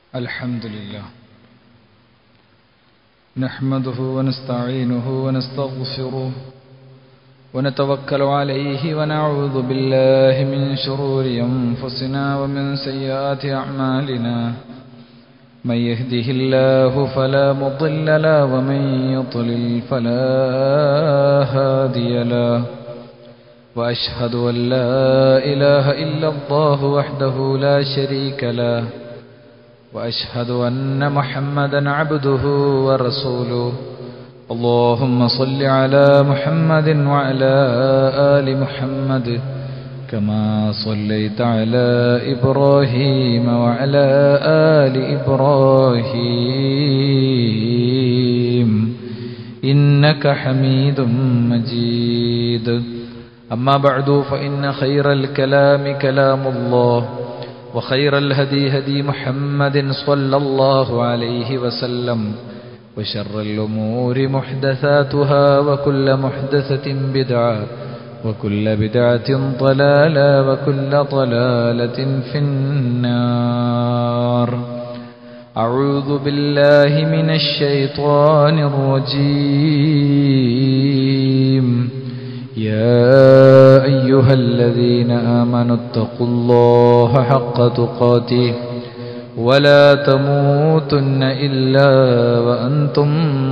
الحمد لله نحمده ونستعينه ونستغفره ونتوكل عليه ونعوذ بالله من شرور أنفسنا ومن سيئات أعمالنا من يهده الله فلا مضل له ومن يضلل فلا هادي له وأشهد أن لا إله إلا الله وحده لا شريك له وأشهد أن محمدا عبده ورسوله اللهم صل على محمد وعلى آل محمد كما صليت على إبراهيم وعلى آل إبراهيم إنك حميد مجيد أما بعد فإن خير الكلام كلام الله وخير الهدي هدي محمد صلى الله عليه وسلم وشر الأمور محدثاتها وكل محدثة بدعة وكل بدعة ضلالة وكل ضلالة في النار أعوذ بالله من الشيطان الرجيم يا أيها الذين آمنوا اتقوا الله حق تقاته ولا تموتن إلا وأنتم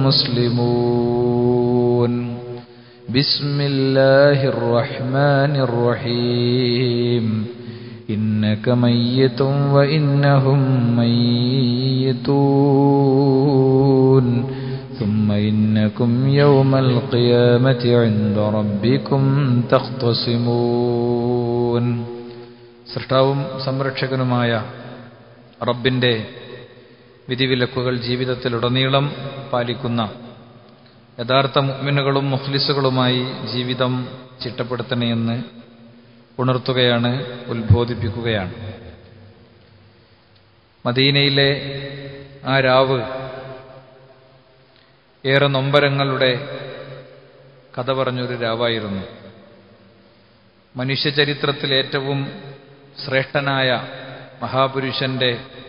مسلمون بسم الله الرحمن الرحيم إنك ميت وإنهم ميتون ثم إنكم يوم القيامة عند ربكم تختصمون സൃഷ്ടാവും സംരക്ഷകനുമായ റബ്ബിൻ്റെ വിധിവിലക്കുകൾ ജീവിതത്തിലുടനീളം പാലിക്കുന്ന യഥാർത്ഥ മുഗ്മിനുകളും മുഖ്ലിസുകളുമായി ജീവിതം ചിട്ടപ്പെടുത്തണമെന്ന് ഉണർത്തുകയാണ് ഉത്ബോധിപ്പിക്കുകയാണ് മദീനയിലെ ആ രാവ് ഏറെ നൊമ്പരങ്ങളുടെ കഥ പറഞ്ഞൊരു രാവായിരുന്നു മനുഷ്യചരിത്രത്തിൽ ഏറ്റവും ശ്രേഷ്ഠനായ മഹാപുരുഷന്റെ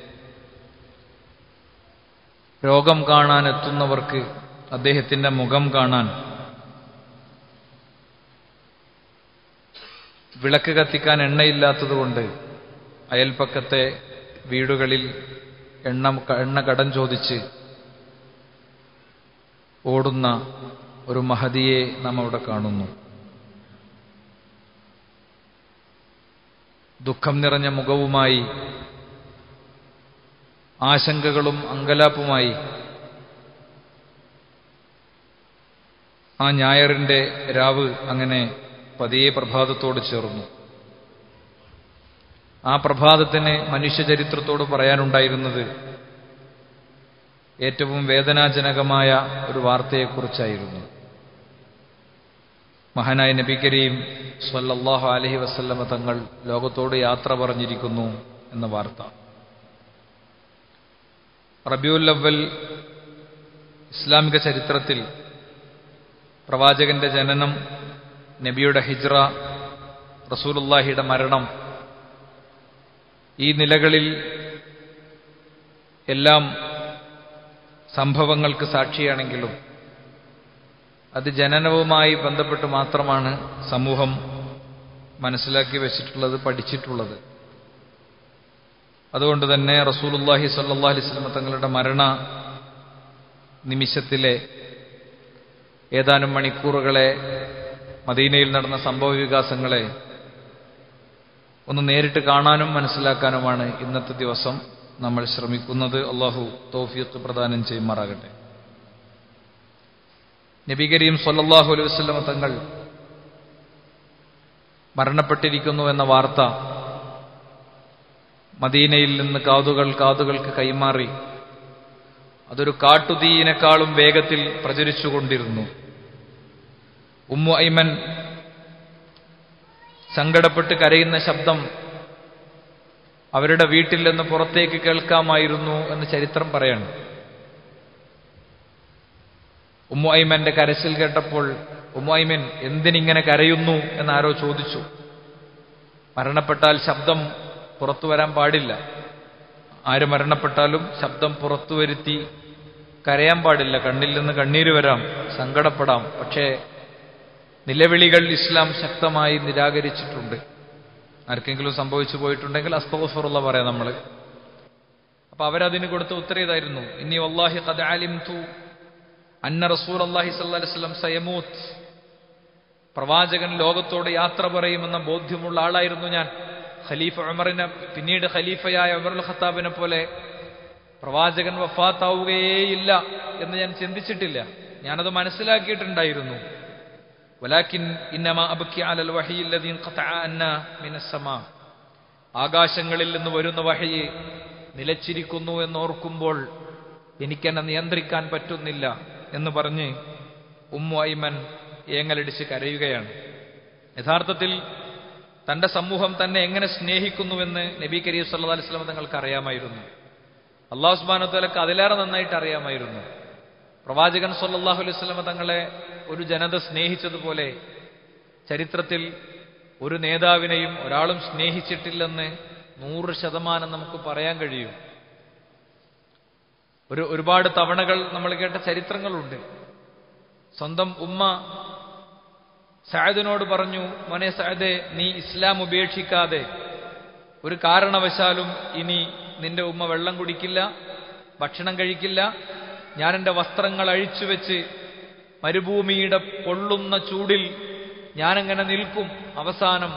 രോഗം കാണാൻ എത്തുന്നവർക്ക് അദ്ദേഹത്തിന്റെ മുഖം കാണാൻ വിളക്ക് കത്തിക്കാൻ എണ്ണയില്ലാത്തതുകൊണ്ട് അയൽപ്പക്കത്തെ വീടുകളിൽ എണ്ണ എണ്ണ കടം ചോദിച്ച് ഓടുന്ന ഒരു മഹതിയെ നാം അവിടെ കാണുന്നു ദുഃഖം നിറഞ്ഞ മുഖവുമായി ആശങ്കകളും അങ്കലാപ്പുമായി ആ ഞായറിന്റെ രാവ് അങ്ങനെ പതിയെ പ്രഭാതത്തോട് ചേർന്നു ആ പ്രഭാതത്തിന് മനുഷ്യചരിത്രത്തോട് പറയാനുണ്ടായിരുന്നത് ഏറ്റവും വേദനാജനകമായ ഒരു വാർത്തയെക്കുറിച്ചായിരുന്നു മഹാനായ നബി കരീം സ്വല്ലല്ലാഹു അലഹി വസല്ലമ തങ്ങൾ ലോകത്തോട് യാത്ര പറഞ്ഞിരിക്കുന്നു എന്ന വാർത്ത റബിയുൽ അവൽ ഇസ്ലാമിക ചരിത്രത്തിൽ പ്രവാചകന്റെ ജനനം നബിയുടെ ഹിജ്റ റസൂലുല്ലാഹിയുടെ മരണം ഈ നിലകളിൽ എല്ലാം സംഭവങ്ങൾക്ക് സാക്ഷിയാണെങ്കിലും അത് ജനനവുമായി ബന്ധപ്പെട്ട് മാത്രമാണ് സമൂഹം മനസ്സിലാക്കി വെച്ചിട്ടുള്ളത് പഠിച്ചിട്ടുള്ളത് അതുകൊണ്ട് തന്നെ റസൂലുല്ലാഹി സല്ലാ അലിസ്ലമ തങ്ങളുടെ മരണ നിമിഷത്തിലെ ഏതാനും മണിക്കൂറുകളെ മദീനയിൽ നടന്ന സംഭവ വികാസങ്ങളെ ഒന്ന് നേരിട്ട് കാണാനും മനസ്സിലാക്കാനുമാണ് ഇന്നത്തെ ദിവസം നമ്മൾ ശ്രമിക്കുന്നത് അള്ളാഹു തൗഫീഖ് പ്രദാനം ചെയ്യുമാറാകട്ടെ നബി കരീം സൊല്ലാഹു അലൈഹി വസ്ലമ തങ്ങൾ മരണപ്പെട്ടിരിക്കുന്നു എന്ന വാർത്ത മദീനയിൽ നിന്ന് കാതുകൾ കാതുകൾക്ക് കൈമാറി അതൊരു കാട്ടുതീയിനേക്കാളും വേഗത്തിൽ പ്രചരിച്ചുകൊണ്ടിരുന്നു ഉമ്മു ഐമൻ സങ്കടപ്പെട്ട് കരയുന്ന ശബ്ദം അവരുടെ വീട്ടിൽ നിന്ന് പുറത്തേക്ക് കേൾക്കാമായിരുന്നു എന്ന് ചരിത്രം പറയണം ഉമ്മുഐമന്റെ കരച്ചിൽ കേട്ടപ്പോൾ ഉമ്മുഐമൻ എന്തിനിങ്ങനെ കരയുന്നു എന്നാരോ ചോദിച്ചു മരണപ്പെട്ടാൽ ശബ്ദം പുറത്തു വരാൻ പാടില്ല ആര് മരണപ്പെട്ടാലും ശബ്ദം പുറത്തു വരുത്തി കരയാൻ പാടില്ല കണ്ണിൽ നിന്ന് കണ്ണീര് വരാം സങ്കടപ്പെടാം പക്ഷേ നിലവിളികൾ ഇസ്ലാം ശക്തമായി നിരാകരിച്ചിട്ടുണ്ട് ആർക്കെങ്കിലും സംഭവിച്ചു പോയിട്ടുണ്ടെങ്കിൽ അസ്തഫറുള്ള പറയാം നമ്മൾ അപ്പൊ അവരതിന് കൊടുത്ത ഉത്തരം ഇതായിരുന്നു ഇനി വല്ലാഹി ഖദ് അലിംതു അന്ന റസൂൽ അള്ളാഹി സല്ലല്ലാഹു അലൈഹി വസല്ലം സയമൂത്ത് പ്രവാചകൻ ലോകത്തോട് യാത്ര പറയുമെന്ന ബോധ്യമുള്ള ആളായിരുന്നു ഞാൻ ഖലീഫ ഉമറിനെ പിന്നീട് ഖലീഫയായ ഉമറുൽ ഖത്താബിനെ പോലെ പ്രവാചകൻ വഫാത്താവുകയേയില്ല എന്ന് ഞാൻ ചിന്തിച്ചിട്ടില്ല ഞാനത് മനസ്സിലാക്കിയിട്ടുണ്ടായിരുന്നു വലാക്കിൻ ഇന്നമ അബക്കി അലൽ വഹിയില്ലദീൻ ഖതഅ അന്ന മിനസ്സമാ ആകാശങ്ങളിൽ നിന്ന് വരുന്ന വഹയി നിലച്ചിരിക്കുന്നു എന്നോർക്കുമ്പോൾ എനിക്കെന്നെ നിയന്ത്രിക്കാൻ പറ്റുന്നില്ല എന്ന് പറഞ്ഞ് ഉമ്മു ഐമൻ ഏങ്ങലടിച്ച് കരയുകയാണ് യഥാർത്ഥത്തിൽ തന്റെ സമൂഹം തന്നെ എങ്ങനെ സ്നേഹിക്കുന്നുവെന്ന് നബി കരീം സല്ലല്ലാഹു അലൈഹി വസല്ലം തങ്ങൾക്ക് അറിയാമായിരുന്നു അള്ളാഹു സുബ്ഹാനഹു വതആലക്ക് അതിലേറെ നന്നായിട്ട് അറിയാമായിരുന്നു പ്രവാചകൻ സല്ലല്ലാഹു അലൈഹി വസല്ലം തങ്ങളെ ഒരു ജനത സ്നേഹിച്ചതുപോലെ ചരിത്രത്തിൽ ഒരു നേതാവിനെയും ഒരാളും സ്നേഹിച്ചിട്ടില്ലെന്ന് നൂറ് ശതമാനം നമുക്ക് പറയാൻ കഴിയും ഒരു ഒരുപാട് തവണകൾ നമ്മൾ കേട്ട ചരിത്രങ്ങളുണ്ട് സ്വന്തം ഉമ്മ സഅദിനോട് പറഞ്ഞു മോനെ സഅദെ നീ ഇസ്ലാം ഉപേക്ഷിക്കാതെ ഒരു കാരണവശാലും ഇനി നിന്റെ ഉമ്മ വെള്ളം കുടിക്കില്ല ഭക്ഷണം കഴിക്കില്ല ഞാൻ എൻ്റെ വസ്ത്രങ്ങൾ അഴിച്ചുവെച്ച് മരുഭൂമിയുടെ പൊള്ളുന്ന ചൂടിൽ ഞാനങ്ങനെ നിൽക്കും അവസാനം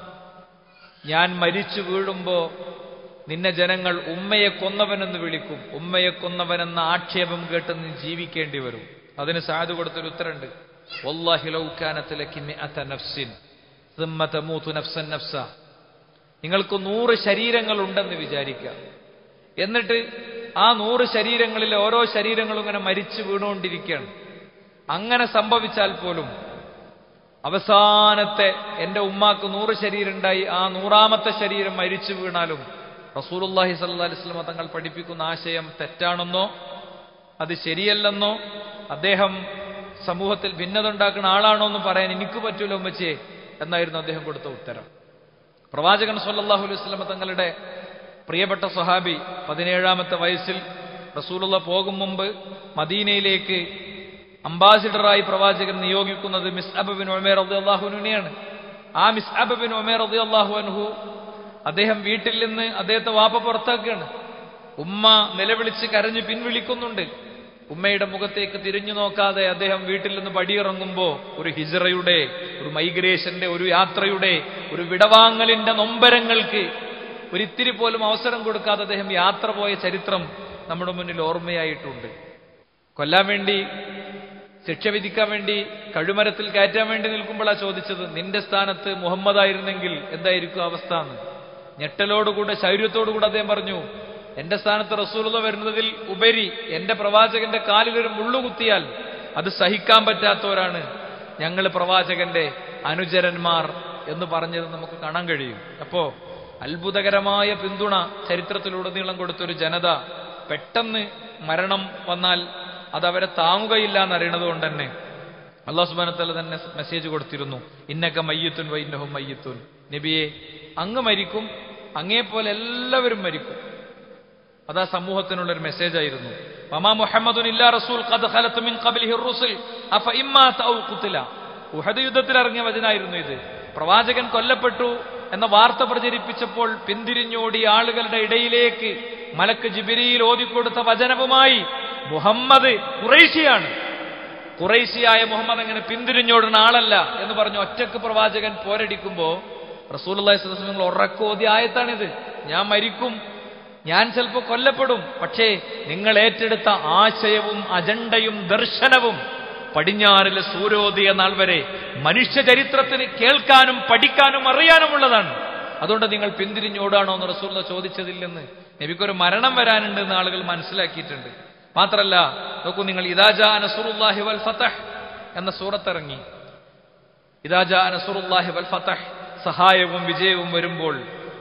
ഞാൻ മരിച്ചു വീഴുമ്പോ നിന്നെ ജനങ്ങൾ ഉമ്മയെ കൊന്നവനെന്ന് വിളിക്കും ഉമ്മയെ കൊന്നവനെന്ന ആക്ഷേപം കേട്ട് നീ ജീവിക്കേണ്ടി വരും അതിന് സാധു കൊടുത്തൊരു ഉത്തരണ്ട് വല്ലാഹി ലൗ കാനത് ലക്കി മിഅത നഫ്സിൻ ثم تموت നഫ്സൻ നഫ്സ നിങ്ങൾക്ക് നൂറ് ശരീരങ്ങൾ ഉണ്ടെന്ന് വിചാരിക്കുക എന്നിട്ട് ആ നൂറ് ശരീരങ്ങളിലെ ഓരോ ശരീരങ്ങളും ഇങ്ങനെ മരിച്ചു വീണുകൊണ്ടിരിക്കുകയാണ് അങ്ങനെ സംഭവിച്ചാൽ പോലും അവസാനത്തെ എന്റെ ഉമ്മാക്ക് നൂറ് ശരീരം ഉണ്ടായി ആ നൂറാമത്തെ ശരീരം മരിച്ചു വീണാലും റസൂലുല്ലാഹി സല്ലാ അലിസ്ലമ തങ്ങൾ പഠിപ്പിക്കുന്ന ആശയം തെറ്റാണെന്നോ അത് ശരിയല്ലെന്നോ അദ്ദേഹം സമൂഹത്തിൽ ഭിന്നത ഉണ്ടാക്കുന്ന ആളാണോ എന്ന് പറയാൻ എനിക്ക് പറ്റൂല ഉമ്മച്ചേ എന്നായിരുന്നു അദ്ദേഹം കൊടുത്ത ഉത്തരം പ്രവാചകൻ സല്ലല്ലാഹു അലൈഹി വസല്ലമ തങ്ങളുടെ പ്രിയപ്പെട്ട സ്വഹാബി പതിനേഴാമത്തെ വയസ്സിൽ റസൂലുള്ള പോകും മുമ്പ് മദീനയിലേക്ക് അംബാസിഡറായി പ്രവാചകൻ നിയോഗിക്കുന്നത് മിസ് അബബിൻ ഒമേർ റതി അള്ളാഹുവിനെയാണ് ആ മിസ് അബബിൻ ഒമേർ റതി അള്ളാഹു അൻഹു അദ്ദേഹം വീട്ടിൽ നിന്ന് അദ്ദേഹത്തെ വാപ്പ പുറത്താക്കുകയാണ് ഉമ്മ നിലവിളിച്ച് കരഞ്ഞ് പിൻവിളിക്കുന്നുണ്ട് ഉമ്മയുടെ മുഖത്തേക്ക് തിരിഞ്ഞു നോക്കാതെ അദ്ദേഹം വീട്ടിൽ നിന്ന് പടിയിറങ്ങുമ്പോ ഒരു ഹിജറയുടെ ഒരു മൈഗ്രേഷന്റെ ഒരു യാത്രയുടെ ഒരു വിടവാങ്ങലിന്റെ നൊമ്പരങ്ങൾക്ക് ഒരിത്തിരി പോലും അവസരം കൊടുക്കാതെ അദ്ദേഹം യാത്ര പോയ ചരിത്രം നമ്മുടെ മുന്നിൽ ഓർമ്മയായിട്ടുണ്ട് കൊല്ലാൻ വേണ്ടി ശിക്ഷ വിധിക്കാൻ വേണ്ടി കഴുമരത്തിൽ കയറ്റാൻ വേണ്ടി നിൽക്കുമ്പോഴാണ് ചോദിച്ചത് നിന്റെ സ്ഥാനത്ത് മുഹമ്മദ് ആയിരുന്നെങ്കിൽ എന്തായിരിക്കും അവസ്ഥ എന്ന് ഞെട്ടലോടുകൂടെ ശൗര്യത്തോടുകൂടെ അദ്ദേഹം പറഞ്ഞു എന്റെ സ്ഥാനത്ത് റസൂലത വരുന്നതിൽ ഉപരി എന്റെ പ്രവാചകന്റെ കാലിൽ ഒരു മുള്ളുകുത്തിയാൽ അത് സഹിക്കാൻ പറ്റാത്തവരാണ് ഞങ്ങൾ പ്രവാചകന്റെ അനുചരന്മാർ എന്ന് പറഞ്ഞത് നമുക്ക് കാണാൻ കഴിയും അപ്പോ അത്ഭുതകരമായ പിന്തുണ ചരിത്രത്തിലുടനീളം കൊടുത്തൊരു ജനത പെട്ടെന്ന് മരണം വന്നാൽ അത് അവരെ താങ്ങുകയില്ല എന്നറിയണത് കൊണ്ട് തന്നെ അള്ളാഹു സുബാനത്തല തന്നെ മെസ്സേജ് കൊടുത്തിരുന്നു ഇന്നക്ക മയ്യത്തുൻ വൈന്നഹും മയ്യത്തുൻ നബിയെ അങ്ങ് മരിക്കും അങ്ങേപ്പോലെ എല്ലാവരും മരിക്കും അതാ സമൂഹത്തിനുള്ള ഒരു മെസ്സേജ് ആയിരുന്നു മമാ മുഹമ്മദുൻ ഇല്ലാ റസൂൽ ഖദ് ഖലത്ത് മിൻ ഖബ്ലിഹി റുസുൽ അഫ ഇമ്മാത ഔ ഖുതില ഉഹദ് യുദ്ധത്തിൽ ഇറങ്ങിയ വചനായിരുന്നു ഇത് പ്രവാചകൻ കൊല്ലപ്പെട്ടു എന്ന വാർത്ത പ്രചരിപ്പിച്ചപ്പോൾ പിന്തിരിഞ്ഞോടി ആളുകളുടെ ഇടയിലേക്ക് മലക്ക് ജിബിരിയിൽ ഓതിക്കൊടുത്ത വചനവുമായി മുഹമ്മദ് കുറേശിയാണ് കുറേശിയായ മുഹമ്മദ് അങ്ങനെ പിന്തിരിഞ്ഞോടുന്ന ആളല്ല എന്ന് പറഞ്ഞു ഒറ്റക്ക് പ്രവാചകൻ പോരടിക്കുമ്പോ റസൂൽ നിങ്ങൾ ഉറക്കോതി ആയത്താണിത് ഞാൻ മരിക്കും ഞാൻ ചിലപ്പോൾ കൊല്ലപ്പെടും പക്ഷേ നിങ്ങൾ ഏറ്റെടുത്ത ആശയവും അജണ്ടയും ദർശനവും പടിഞ്ഞാറിലെ സൂര്യോദയ നാൾ വരെ മനുഷ്യ ചരിത്രത്തിന് കേൾക്കാനും പഠിക്കാനും അറിയാനുമുള്ളതാണ് അതുകൊണ്ട് നിങ്ങൾ പിന്തിരിഞ്ഞോടാണോ എന്ന് റസൂള്ള ചോദിച്ചതില്ലെന്ന് നബിക്കൊരു മരണം വരാനുണ്ട് എന്ന് ആളുകൾ മനസ്സിലാക്കിയിട്ടുണ്ട് മാത്രല്ല നോക്കൂ നിങ്ങൾ ഇദാജാ നസുറുല്ലാഹി വൽ ഫതഹ് എന്ന സൂറത്തിറങ്ങി ഇദാജാ നസുറുല്ലാഹി വൽ ഫതഹ് സഹായവും വിജയവും വരുമ്പോൾ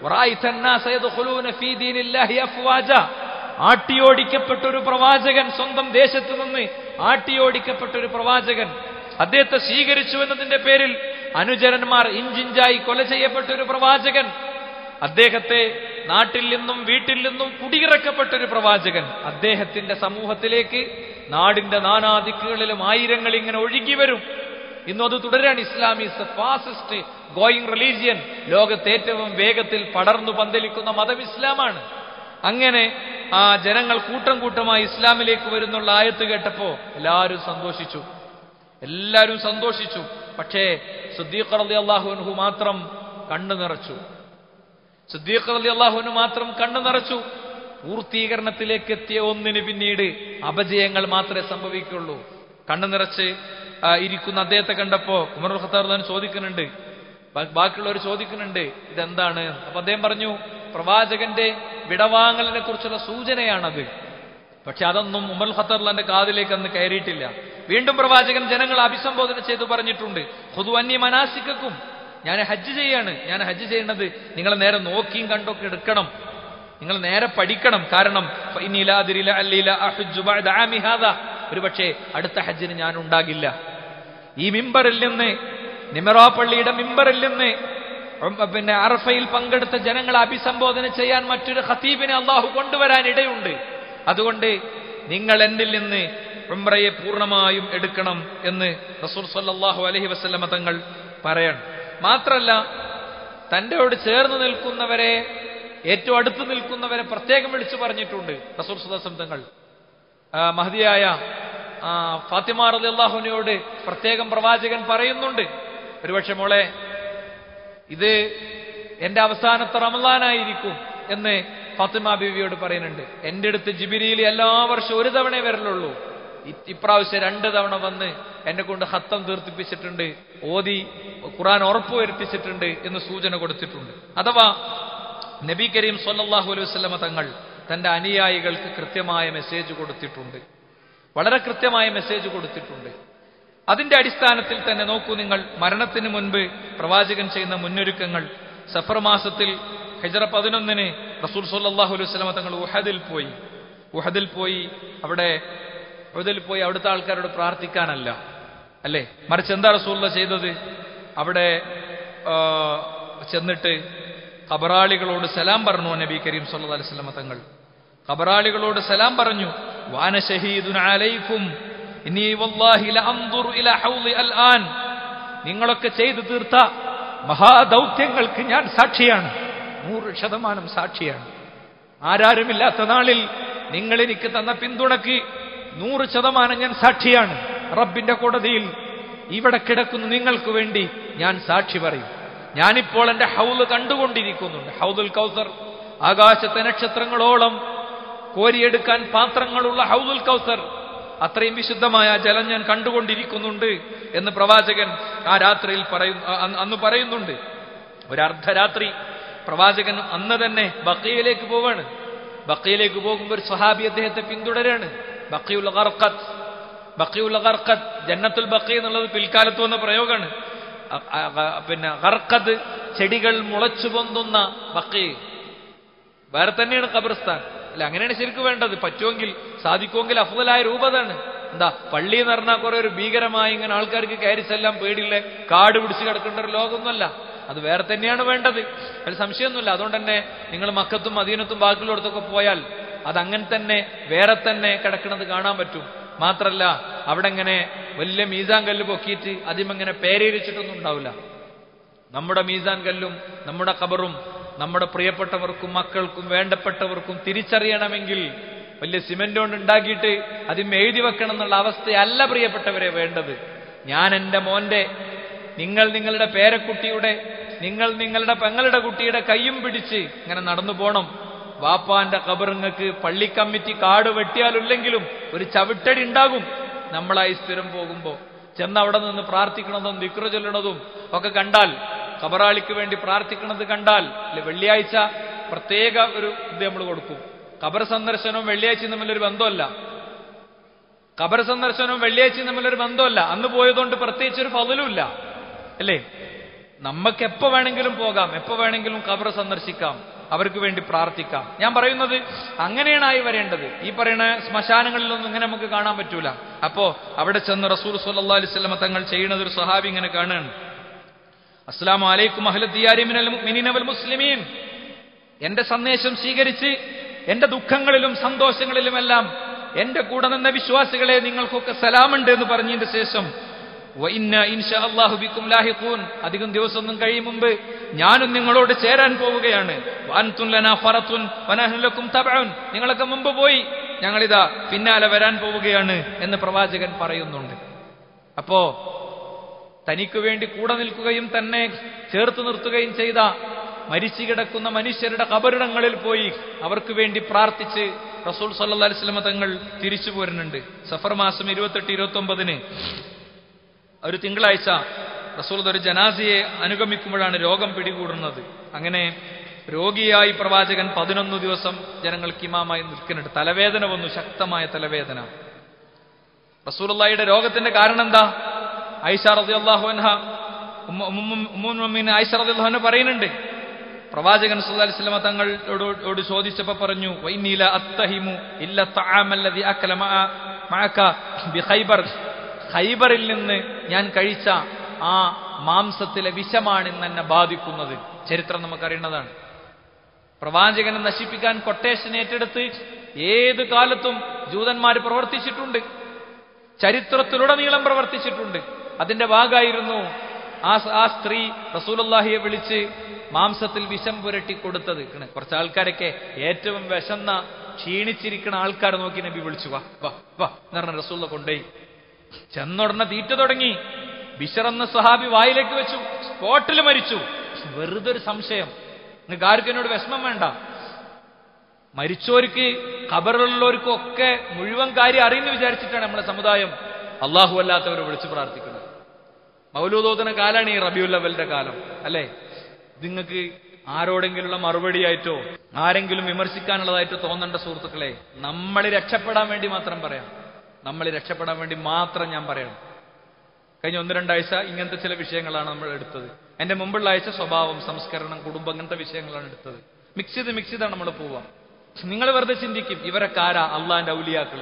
ആട്ടിയോടിക്കപ്പെട്ട ഒരു പ്രവാചകൻ സ്വന്തം ദേശത്ത് നിന്ന് ആട്ടിയോടിക്കപ്പെട്ട ഒരു പ്രവാചകൻ അദ്ദേഹത്തെ സ്വീകരിച്ചു എന്നതിന്റെ പേരിൽ അനുചരന്മാർ ഇഞ്ചിഞ്ചായി കൊല ചെയ്യപ്പെട്ട ഒരു പ്രവാചകൻ അദ്ദേഹത്തെ നാട്ടിൽ നിന്നും വീട്ടിൽ നിന്നും കുടിയിറക്കപ്പെട്ട ഒരു പ്രവാചകൻ അദ്ദേഹത്തിന്റെ സമൂഹത്തിലേക്ക് നാടിന്റെ നാനാദിക്കുകളിലും ആയിരങ്ങൾ ഇങ്ങനെ ഒഴുകി വരും ഇന്നും അത് തുടരാണ് Islam is the fastest going religion ലോകത്ത് ഏറ്റവും വേഗത്തിൽ പടർന്നു പന്തലിക്കുന്ന മതം ഇസ്ലാമാണ് അങ്ങനെ ആ ജനങ്ങൾ കൂട്ടം കൂട്ടമായി ഇസ്ലാമിലേക്ക് വരുന്നുള്ള ആയത്ത് കേട്ടപ്പോ എല്ലാവരും സന്തോഷിച്ചു എല്ലാവരും സന്തോഷിച്ചു പക്ഷേ സുദ്ദീഖ് റളി അള്ളാഹുൻഹു മാത്രം കണ്ണു നിറച്ചു സുദ്ദീഖ് റളി അള്ളാഹുവിന് മാത്രം കണ്ണു നിറച്ചു പൂർത്തീകരണത്തിലേക്ക് എത്തിയ ഒന്നിന് പിന്നീട് അപജയങ്ങൾ മാത്രമേ സംഭവിക്കുള്ളൂ കണ്ണു നിറച്ച് ആ, ഇരിക്കുന്ന അദ്ദേഹത്തെ കണ്ടപ്പോ ഉമർ ഖത്താർ ചോദിക്കുന്നുണ്ട് ബാ- ബാക്കിയുള്ളവർ ചോദിക്കുന്നുണ്ട് ഇതെന്താണ് അപ്പൊ അദ്ദേഹം പറഞ്ഞു പ്രവാചകന്റെ വിടവാങ്ങലിനെ കുറിച്ചുള്ള സൂചനയാണത് പക്ഷെ അതൊന്നും ഉമർ ഖത്തർലാന്റെ കാതിലേക്ക് അന്ന് കയറിയിട്ടില്ല വീണ്ടും പ്രവാചകൻ ജനങ്ങളെ അഭിസംബോധന ചെയ്തു പറഞ്ഞിട്ടുണ്ട് ഹുദു അന്യ മനാസിക്കും ഞാൻ ഹജ്ജ് ചെയ്യാണ് ഞാൻ ഹജ്ജ് ചെയ്യുന്നത് നിങ്ങൾ നേരെ നോക്കിയും കണ്ടൊക്കെ എടുക്കണം നിങ്ങൾ നേരെ പഠിക്കണം കാരണം ഫഇനില അദ്രില അല്ലീല അഹുജ്ജു ബഅദ ആമി ഹാദാ. ഒരുപക്ഷേ അടുത്ത ഹജ്ജിന് ഞാൻ ഉണ്ടാകില്ല ഈ മിമ്പറിൽ നിന്ന് നിമറോ പള്ളിയുടെ മിമ്പറിൽ നിന്ന് ഉം, പിന്നെ അറഫയിൽ പങ്കെടുത്ത ജനങ്ങളെ അഭിസംബോധന ചെയ്യാൻ മറ്റൊരു ഖത്തീബിനെ അള്ളാഹു കൊണ്ടുവരാൻ ഇടയുണ്ട് അതുകൊണ്ട് നിങ്ങൾ എന്നിൽ നിന്ന് ഉംറയെ പൂർണ്ണമായും എടുക്കണം എന്ന് റസൂൽ സല്ലല്ലാഹു അലൈഹി വസല്ലമ തങ്ങൾ പറയണം മാത്രല്ല തൻ്റെയോട് ചേർന്ന് നിൽക്കുന്നവരെ ഏറ്റവും അടുത്ത് നിൽക്കുന്നവരെ പ്രത്യേകം വിളിച്ചു പറഞ്ഞിട്ടുണ്ട് റസൂൽ സുദാസം തങ്ങൾ ആ, മഹതിയായ ആ, ഫാത്തിമ റളി അള്ളാഹുവിനോട് പ്രത്യേകം പ്രവാചകൻ പറയുന്നുണ്ട് ഒരുപക്ഷെ മോളെ ഇത് എന്റെ അവസാനത്തെ റമലാനായിരിക്കും എന്ന് ഫാത്തിമ ബീവിയോട് പറയുന്നുണ്ട് എന്റെ അടുത്ത് ജിബിരിയിൽ എല്ലാ വർഷവും ഒരു തവണ വരലുള്ളൂ ഇ- ഇപ്രാവശ്യം രണ്ട് തവണ വന്ന് എന്നെ കൊണ്ട് ഹത്തം തീർത്തിപ്പിച്ചിട്ടുണ്ട് ഓതി ഖുറാൻ ഉറപ്പുവരുത്തിച്ചിട്ടുണ്ട് എന്ന് സൂചന കൊടുത്തിട്ടുണ്ട് അഥവാ നബി കരീം സല്ലല്ലാഹു അലൈഹി വസല്ലമ തങ്ങൾ തന്റെ അനുയായികൾക്ക് കൃത്യമായ മെസ്സേജ് കൊടുത്തിട്ടുണ്ട് വളരെ കൃത്യമായ മെസ്സേജ് കൊടുത്തിട്ടുണ്ട് അതിന്റെ അടിസ്ഥാനത്തിൽ തന്നെ നോക്കൂ നിങ്ങൾ മരണത്തിന് മുൻപ് പ്രവാചകൻ ചെയ്യുന്ന മുന്നൊരുക്കങ്ങൾ സഫർ മാസത്തിൽ ഹജറ പതിനൊന്നിന് റസൂൽ സല്ലല്ലാഹു അലൈഹി വസല്ലമ തങ്ങൾ ഉഹദിൽ പോയി ഉഹദിൽ പോയി അവിടെ ഉഹദിൽ പോയി അവിടുത്തെ ആൾക്കാരോട് പ്രാർത്ഥിക്കാനല്ല അല്ലേ മറിച്ച് എന്താ റസൂല്ല ചെയ്തത് അവിടെ ആ, ചെന്നിട്ട് ഖബറാളികളോട് സലാം പറഞ്ഞു നബി കരീം സല്ലല്ലാഹു അലൈഹി വസല്ലമ തങ്ങൾ ഖബറാളികളോട് സലാം പറഞ്ഞു വാന ഷഹീദുൻ അലൈക്കും ഇനി വല്ലാഹി ലഅൻദുറു ഇലാ ഹൗളി അൽആൻ നിങ്ങളൊക്കെ ചെയ്തു തീർത്ത മഹാദൗത്യങ്ങൾക്ക് ഞാൻ സാക്ഷിയാണ് നൂറ് ശതമാനം സാക്ഷിയാണ് ആരാരുമില്ലാത്ത നാളിൽ നിങ്ങൾ എനിക്ക് തന്ന പിന്തുണയ്ക്ക് നൂറ് ശതമാനം ഞാൻ സാക്ഷിയാണ് റബ്ബിന്റെ കോടതിയിൽ ഇവിടെ കിടക്കുന്ന നിങ്ങൾക്ക് വേണ്ടി ഞാൻ സാക്ഷി പറയും ഞാനിപ്പോൾ എന്റെ ഹൗല് കണ്ടുകൊണ്ടിരിക്കുന്നുണ്ട് ഹൗദുൽ കൗസർ ആകാശത്തെ നക്ഷത്രങ്ങളോളം കോരിയെടുക്കാൻ പാത്രങ്ങളുള്ള ഹൗദുൽ കൗസർ അത്രയും വിശുദ്ധമായ ജലം ഞാൻ കണ്ടുകൊണ്ടിരിക്കുന്നുണ്ട് എന്ന് പ്രവാചകൻ ആ രാത്രിയിൽ പറയും അ- അന്ന് പറയുന്നുണ്ട് ഒരു അർദ്ധരാത്രി പ്രവാചകൻ അന്ന് തന്നെ ബക്കയിലേക്ക് പോവാണ് ബക്കയിലേക്ക് പോകുമ്പോൾ ഒരു സ്വഹാബി അദ്ദേഹത്തെ പിന്തുടരാണ് ബക്കയുള്ള ഗർക്കത്ത് ബക്കയുള്ള ഗർക്കത്ത് ജന്നത്തുൽ ബക്കി എന്നുള്ളത് പിൽക്കാലത്ത് വന്ന പ്രയോഗമാണ് അ- അ- അ- പിന്നെ ഗർക്കത്ത് ചെടികൾ മുളച്ചു പൊന്തുന്ന ബക്കി വേറെ തന്നെയാണ് ഖബർസ്ഥാൻ അല്ല അങ്ങനെയാണ് ശരിക്കും വേണ്ടത് പറ്റുമെങ്കിൽ സാധിക്കുമെങ്കിൽ അഫുതലായ രൂപതാണ് എന്താ പള്ളി എന്ന് പറഞ്ഞാൽ കുറെ ഒരു ഭീകരമായി ഇങ്ങനെ ആൾക്കാർക്ക് കയറി ചെല്ലാൻ പേടിയില്ല കാട് പിടിച്ച് കിടക്കേണ്ട ഒരു ലോകമൊന്നുമല്ല അത് വേറെ തന്നെയാണ് വേണ്ടത് അതിൽ സംശയമൊന്നുമില്ല അതുകൊണ്ട് തന്നെ നിങ്ങൾ മക്കത്തും മദീനത്തും ബാക്കിയുള്ളിടത്തൊക്കെ പോയാൽ അത് അങ്ങനെ തന്നെ വേറെ തന്നെ കിടക്കുന്നത് കാണാൻ പറ്റും മാത്രല്ല അവിടെ ഇങ്ങനെ വലിയ മീസാൻ കല്ല് പൊക്കിയിട്ട് അതിമങ്ങനെ പേരേരിച്ചിട്ടൊന്നും ഉണ്ടാവില്ല നമ്മുടെ മീസാൻ കല്ലും നമ്മുടെ ഖബറും നമ്മുടെ പ്രിയപ്പെട്ടവർക്കും മക്കൾക്കും വേണ്ടപ്പെട്ടവർക്കും തിരിച്ചറിയണമെങ്കിൽ വലിയ സിമെന്റ് കൊണ്ട് ഉണ്ടാക്കിയിട്ട് അതിന് എഴുതി വെക്കണം എന്നുള്ള അവസ്ഥയല്ല പ്രിയപ്പെട്ടവരെ വേണ്ടത് ഞാൻ എൻ്റെ മോന്റെ നിങ്ങൾ നിങ്ങളുടെ പേരക്കുട്ടിയുടെ നിങ്ങൾ നിങ്ങളുടെ പെങ്ങളുടെ കുട്ടിയുടെ കയ്യും പിടിച്ച് ഇങ്ങനെ നടന്നു പോണം വാപ്പാന്റെ കബറിങ്ങക്ക് പള്ളി കമ്മിറ്റി കാട് വെട്ടിയാലില്ലെങ്കിലും ഒരു ചവിട്ടടി ഉണ്ടാകും നമ്മളായി സ്ഥിരം പോകുമ്പോ ചെന്ന് അവിടെ നിന്ന് പ്രാർത്ഥിക്കണതും ദിക്ര ചൊല്ലണതും ഒക്കെ കണ്ടാൽ കബറാളിക്ക് വേണ്ടി പ്രാർത്ഥിക്കണത് കണ്ടാൽ അല്ലെ വെള്ളിയാഴ്ച പ്രത്യേക ഒരു ഇത് നമ്മൾ കൊടുക്കും ഖബർ സന്ദർശനവും വെള്ളിയാഴ്ചയും തമ്മിലൊരു ബന്ധമല്ല ഖബർ സന്ദർശനവും വെള്ളിയാഴ്ചയും തമ്മിലൊരു ബന്ധമല്ല അന്ന് പോയതുകൊണ്ട് പ്രത്യേകിച്ച് ഒരു ഫതിലുമില്ല അല്ലേ നമുക്ക് എപ്പോ വേണമെങ്കിലും പോകാം എപ്പോ വേണമെങ്കിലും ഖബർ സന്ദർശിക്കാം അവർക്ക് വേണ്ടി പ്രാർത്ഥിക്കാം ഞാൻ പറയുന്നത് അങ്ങനെയാണ് ആയി വരേണ്ടത് ഈ പറയുന്ന ശ്മശാനങ്ങളിലൊന്നും ഇങ്ങനെ നമുക്ക് കാണാൻ പറ്റൂല അപ്പോ അവിടെ ചെന്ന് റസൂൽ സല്ലല്ലാഹു അലൈഹി വസല്ലമ തങ്ങൾ ചെയ്യുന്നത് ഒരു സഹാബി ഇങ്ങനെ കാണുകയാണ് അസ്സലാമു അലൈക്കും അഹ്ല ദിയാരി മിനൽ മുഅ്മിനീന വൽ മുസ്ലിമീൻ എന്റെ സന്ദേശം സ്വീകരിച്ച് എന്റെ ദുഃഖങ്ങളിലും സന്തോഷങ്ങളിലുമെല്ലാം എന്റെ കൂടെ നിന്ന വിശ്വാസികളെ നിങ്ങൾക്കൊക്കെ സലാമുണ്ട് എന്ന് പറഞ്ഞതിന്റെ ശേഷം വഇന്ന ഇൻഷാ അല്ലാഹു ബിക്കും ലാഹിഖൂൻ അധികം ദിവസമൊന്നും കഴിയും മുമ്പ് ഞാനും നിങ്ങളോട് ചേരാൻ പോവുകയാണ് വഅൻതും ലനാ ഫറത്തുൻ വനഹ്നു ലക്കും തബഉൻ നിങ്ങളൊക്കെ മുമ്പ് പോയി ഞങ്ങളിതാ പിന്നാലെ വരാൻ പോവുകയാണ് എന്ന് പ്രവാചകൻ പറയുന്നുണ്ട് അപ്പോ തനിക്ക് വേണ്ടി കൂടെ നിൽക്കുകയും തന്നെ ചേർത്ത് നിർത്തുകയും ചെയ്ത മരിച്ചു കിടക്കുന്ന മനുഷ്യരുടെ കബറിടങ്ങളിൽ പോയി അവർക്ക് വേണ്ടി പ്രാർത്ഥിച്ച് റസൂൽ സല്ലാ അലിസ്ലമ തങ്ങൾ തിരിച്ചു പോരുന്നുണ്ട് സഫർ മാസം ഇരുപത്തെട്ട് ഇരുപത്തി ഒമ്പതിന് ഒരു തിങ്കളാഴ്ച റസൂൽ ഒരു ജനാസിയെ അനുഗമിക്കുമ്പോഴാണ് രോഗം പിടികൂടുന്നത് അങ്ങനെ രോഗിയായി പ്രവാചകൻ പതിനൊന്ന് ദിവസം ജനങ്ങൾക്ക് ഇമാമായി നിൽക്കുന്നുണ്ട് തലവേദന വന്നു ശക്തമായ തലവേദന റസൂലുള്ളാഹിയുടെ രോഗത്തിന്റെ കാരണം എന്താ ഐഷ റളിയല്ലാഹു അൻഹ ഉമ്മുൻ ഐഷ റളിയല്ലാഹു അൻഹ പറയുന്നുണ്ട് പ്രവാചകൻ സല്ലല്ലാഹു അലൈഹി വസല്ലമ തങ്ങളോട് ചോദിച്ചപ്പോൾ പറഞ്ഞു വൈനീല അത്തഹിമു ഇല്ല തആമല്ലദി അക്കല മഅക ബിഖൈബർ ഖൈബറിൽ നിന്ന് ഞാൻ കഴിച്ച ആ മാംസത്തിലെ വിഷമാണ് ഇന്ന് എന്നെ ബാധിക്കുന്നത് ചരിത്രം നമുക്കറിയുന്നതാണ് പ്രവാചകനെ നശിപ്പിക്കാൻ കൊട്ടേഷൻ ഏറ്റെടുത്ത് ഏത് കാലത്തും ജൂതന്മാർ പ്രവർത്തിച്ചിട്ടുണ്ട് ചരിത്രത്തിലുടനീളം പ്രവർത്തിച്ചിട്ടുണ്ട് അതിന്റെ ഭാഗമായിരുന്നു ആ ആ സ്ത്രീ റസൂലുള്ളാഹിയെ വിളിച്ച് മാംസത്തിൽ വിഷം പുരട്ടി കൊടുത്തത് കുറച്ച് ആൾക്കാരൊക്കെ ഏറ്റവും വിശന്ന ക്ഷീണിച്ചിരിക്കുന്ന ആൾക്കാർ നോക്കി നബി വിളിച്ചു വാ വാ വാ എന്ന് പറഞ്ഞ റസൂള്ള കൊണ്ടുപോയി ചെന്നുടനെ തീറ്റ തുടങ്ങി ബിഷറെന്ന സ്വഹാബി വായിലേക്ക് വെച്ചു സ്പോട്ടിൽ മരിച്ചു വെറുതെ ഒരു സംശയം നിങ്ങൾക്ക് ആർക്കും എന്നോട് വിഷമം വേണ്ട മരിച്ചവർക്ക് ഖബറിലുള്ളവർക്കും ഒക്കെ മുഴുവൻ കാര്യം അറിയുന്നു വിചാരിച്ചിട്ടാണ് നമ്മുടെ സമുദായം അള്ളാഹു അല്ലാത്തവരെ വിളിച്ചു പ്രാർത്ഥിക്കുന്നത് മൗലൂദോദന കാലാണ് ഈ റബിയുൽ ലവലിന്റെ കാലം അല്ലേ നിങ്ങൾക്ക് ആരോടെങ്കിലുള്ള മറുപടിയായിട്ടോ ആരെങ്കിലും വിമർശിക്കാനുള്ളതായിട്ടോ തോന്നേണ്ട സുഹൃത്തുക്കളെ നമ്മൾ രക്ഷപ്പെടാൻ വേണ്ടി മാത്രം പറയാം നമ്മൾ രക്ഷപ്പെടാൻ വേണ്ടി മാത്രം ഞാൻ പറയണം കഴിഞ്ഞ ഒന്ന് രണ്ടാഴ്ച ഇങ്ങനത്തെ ചില വിഷയങ്ങളാണ് നമ്മൾ എടുത്തത് എന്റെ മുമ്പുള്ള ആഴ്ച സ്വഭാവം സംസ്കരണം കുടുംബം അങ്ങനത്തെ വിഷയങ്ങളാണ് എടുത്തത് മിക്സ് ചെയ്ത് മിക്സ് ചെയ്താണ് നമ്മൾ പോവാം നിങ്ങൾ വെറുതെ ചിന്തിക്കും ഇവരൊക്കെ ആരാ അള്ളാന്റെ ഔലിയാക്കള്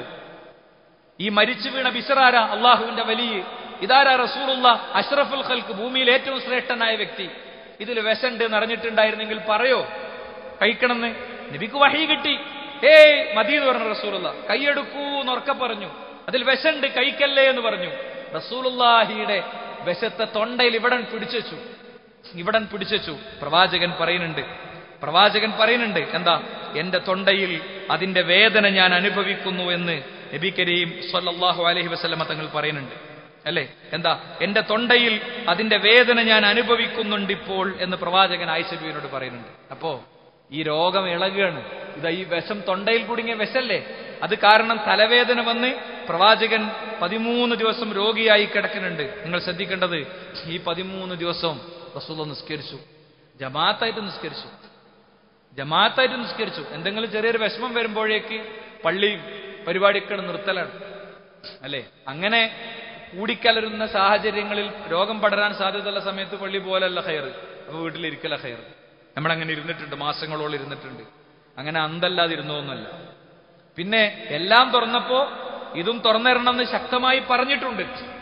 ഈ മരിച്ചു വീണ ബിഷറാര അള്ളാഹുവിന്റെ വലിയ ഇതാരാ റസൂലുള്ള അഷ്റഫുൽ ഖൽക്ക് ഭൂമിയിൽ ഏറ്റവും ശ്രേഷ്ഠനായ വ്യക്തി ഇതിൽ വിശണ്ട് നിറഞ്ഞിട്ടുണ്ടായിരുന്നെങ്കിൽ പറയോ കഴിക്കണമെന്ന് നബിക്ക് വഹി കിട്ടി ഏയ് മതി എന്ന് പറഞ്ഞ റസൂലുള്ള കൈയെടുക്കൂ എന്നുറക്കെ പറഞ്ഞു അതിൽ വിശണ്ട് കഴിക്കല്ലേ എന്ന് പറഞ്ഞു റസൂലുള്ളാഹിയുടെ വിശത്തെ തൊണ്ടയിൽ ഇവിടൻ പിടിച്ചു ഇവിടൻ പിടിച്ചു പ്രവാചകൻ പറയുന്നുണ്ട് പ്രവാചകൻ പറയുന്നുണ്ട് എന്താ എന്റെ തൊണ്ടയിൽ അതിന്റെ വേദന ഞാൻ അനുഭവിക്കുന്നു എന്ന് നബി കരീം സല്ലല്ലാഹു അലൈഹി വസല്ലമ തങ്ങൾ പറയുന്നുണ്ട് അല്ലേ എന്താ എന്റെ തൊണ്ടയിൽ അതിന്റെ വേദന ഞാൻ അനുഭവിക്കുന്നുണ്ട് ഇപ്പോൾ എന്ന് പ്രവാചകൻ ആയിഷബീനോട് പറയുന്നുണ്ട് അപ്പോ ഈ രോഗം ഇളകുകയാണ് ഇതാ ഈ വിഷം തൊണ്ടയിൽ കുടുങ്ങിയ വിഷല്ലേ അത് കാരണം തലവേദന വന്ന് പ്രവാചകൻ പതിമൂന്ന് ദിവസം രോഗിയായി കിടക്കുന്നുണ്ട് നിങ്ങൾ ശ്രദ്ധിക്കേണ്ടത് ഈ പതിമൂന്ന് ദിവസവും റസൂല നിസ്കരിച്ചു ജമാഅത്തായിട്ട് നിസ്കരിച്ചു ജമാഅത്തായിട്ട് നിസ്കരിച്ചു എന്തെങ്കിലും ചെറിയൊരു വിഷമം വരുമ്പോഴേക്ക് പള്ളിയും പരിപാടിയൊക്കെ നിർത്തലാണ് അല്ലേ അങ്ങനെ കൂടിക്കലരുന്ന സാഹചര്യങ്ങളിൽ രോഗം പടരാൻ സാധ്യതയുള്ള സമയത്ത് പള്ളി പോലല്ല ഹയർ അപ്പൊ വീട്ടിലിരിക്കല ഹയർ നമ്മളങ്ങനെ ഇരുന്നിട്ടുണ്ട് മാസങ്ങളോളം ഇരുന്നിട്ടുണ്ട് അങ്ങനെ അന്തല്ലാതിരുന്നോന്നല്ല പിന്നെ എല്ലാം തുറന്നപ്പോ ഇതും തുറന്നിരണമെന്ന് ശക്തമായി പറഞ്ഞിട്ടുണ്ട്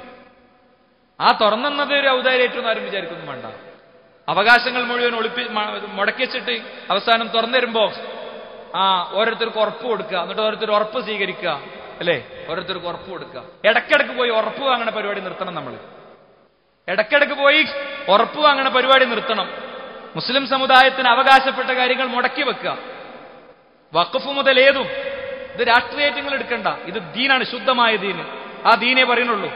ആ തുറന്നെന്നത് ഒരു ഔദാര്യേറ്റൊന്നും ആരും വിചാരിക്കുന്നു വേണ്ട അവകാശങ്ങൾ മുഴുവൻ ഒളിപ്പി മുടക്കി വെച്ചിട്ട് അവസാനം തുറന്നിരുമ്പോ ആ ഓരോരുത്തർക്ക് ഉറപ്പ് കൊടുക്കുക എന്നിട്ട് ഓരോരുത്തർ ഉറപ്പ് സ്വീകരിക്കുക അല്ലേ ഓരോരുത്തർക്ക് ഉറപ്പ് കൊടുക്കുക ഇടയ്ക്കിടയ്ക്ക് പോയി ഉറപ്പ് വാങ്ങണ പരിപാടി നിർത്തണം നമ്മൾ ഇടയ്ക്കിടയ്ക്ക് പോയി ഉറപ്പ് വാങ്ങണ പരിപാടി നിർത്തണം മുസ്ലിം സമുദായത്തിന് അവകാശപ്പെട്ട കാര്യങ്ങൾ മുടക്കി വെക്കുക വഖഫ് മുതൽ ഏതും ഇത് രാഷ്ട്രീയങ്ങൾ എടുക്കണ്ട ഇത് ദീനാണ് ശുദ്ധമായ ദീന് ആ ദീനേ പറയുന്നുള്ളൂ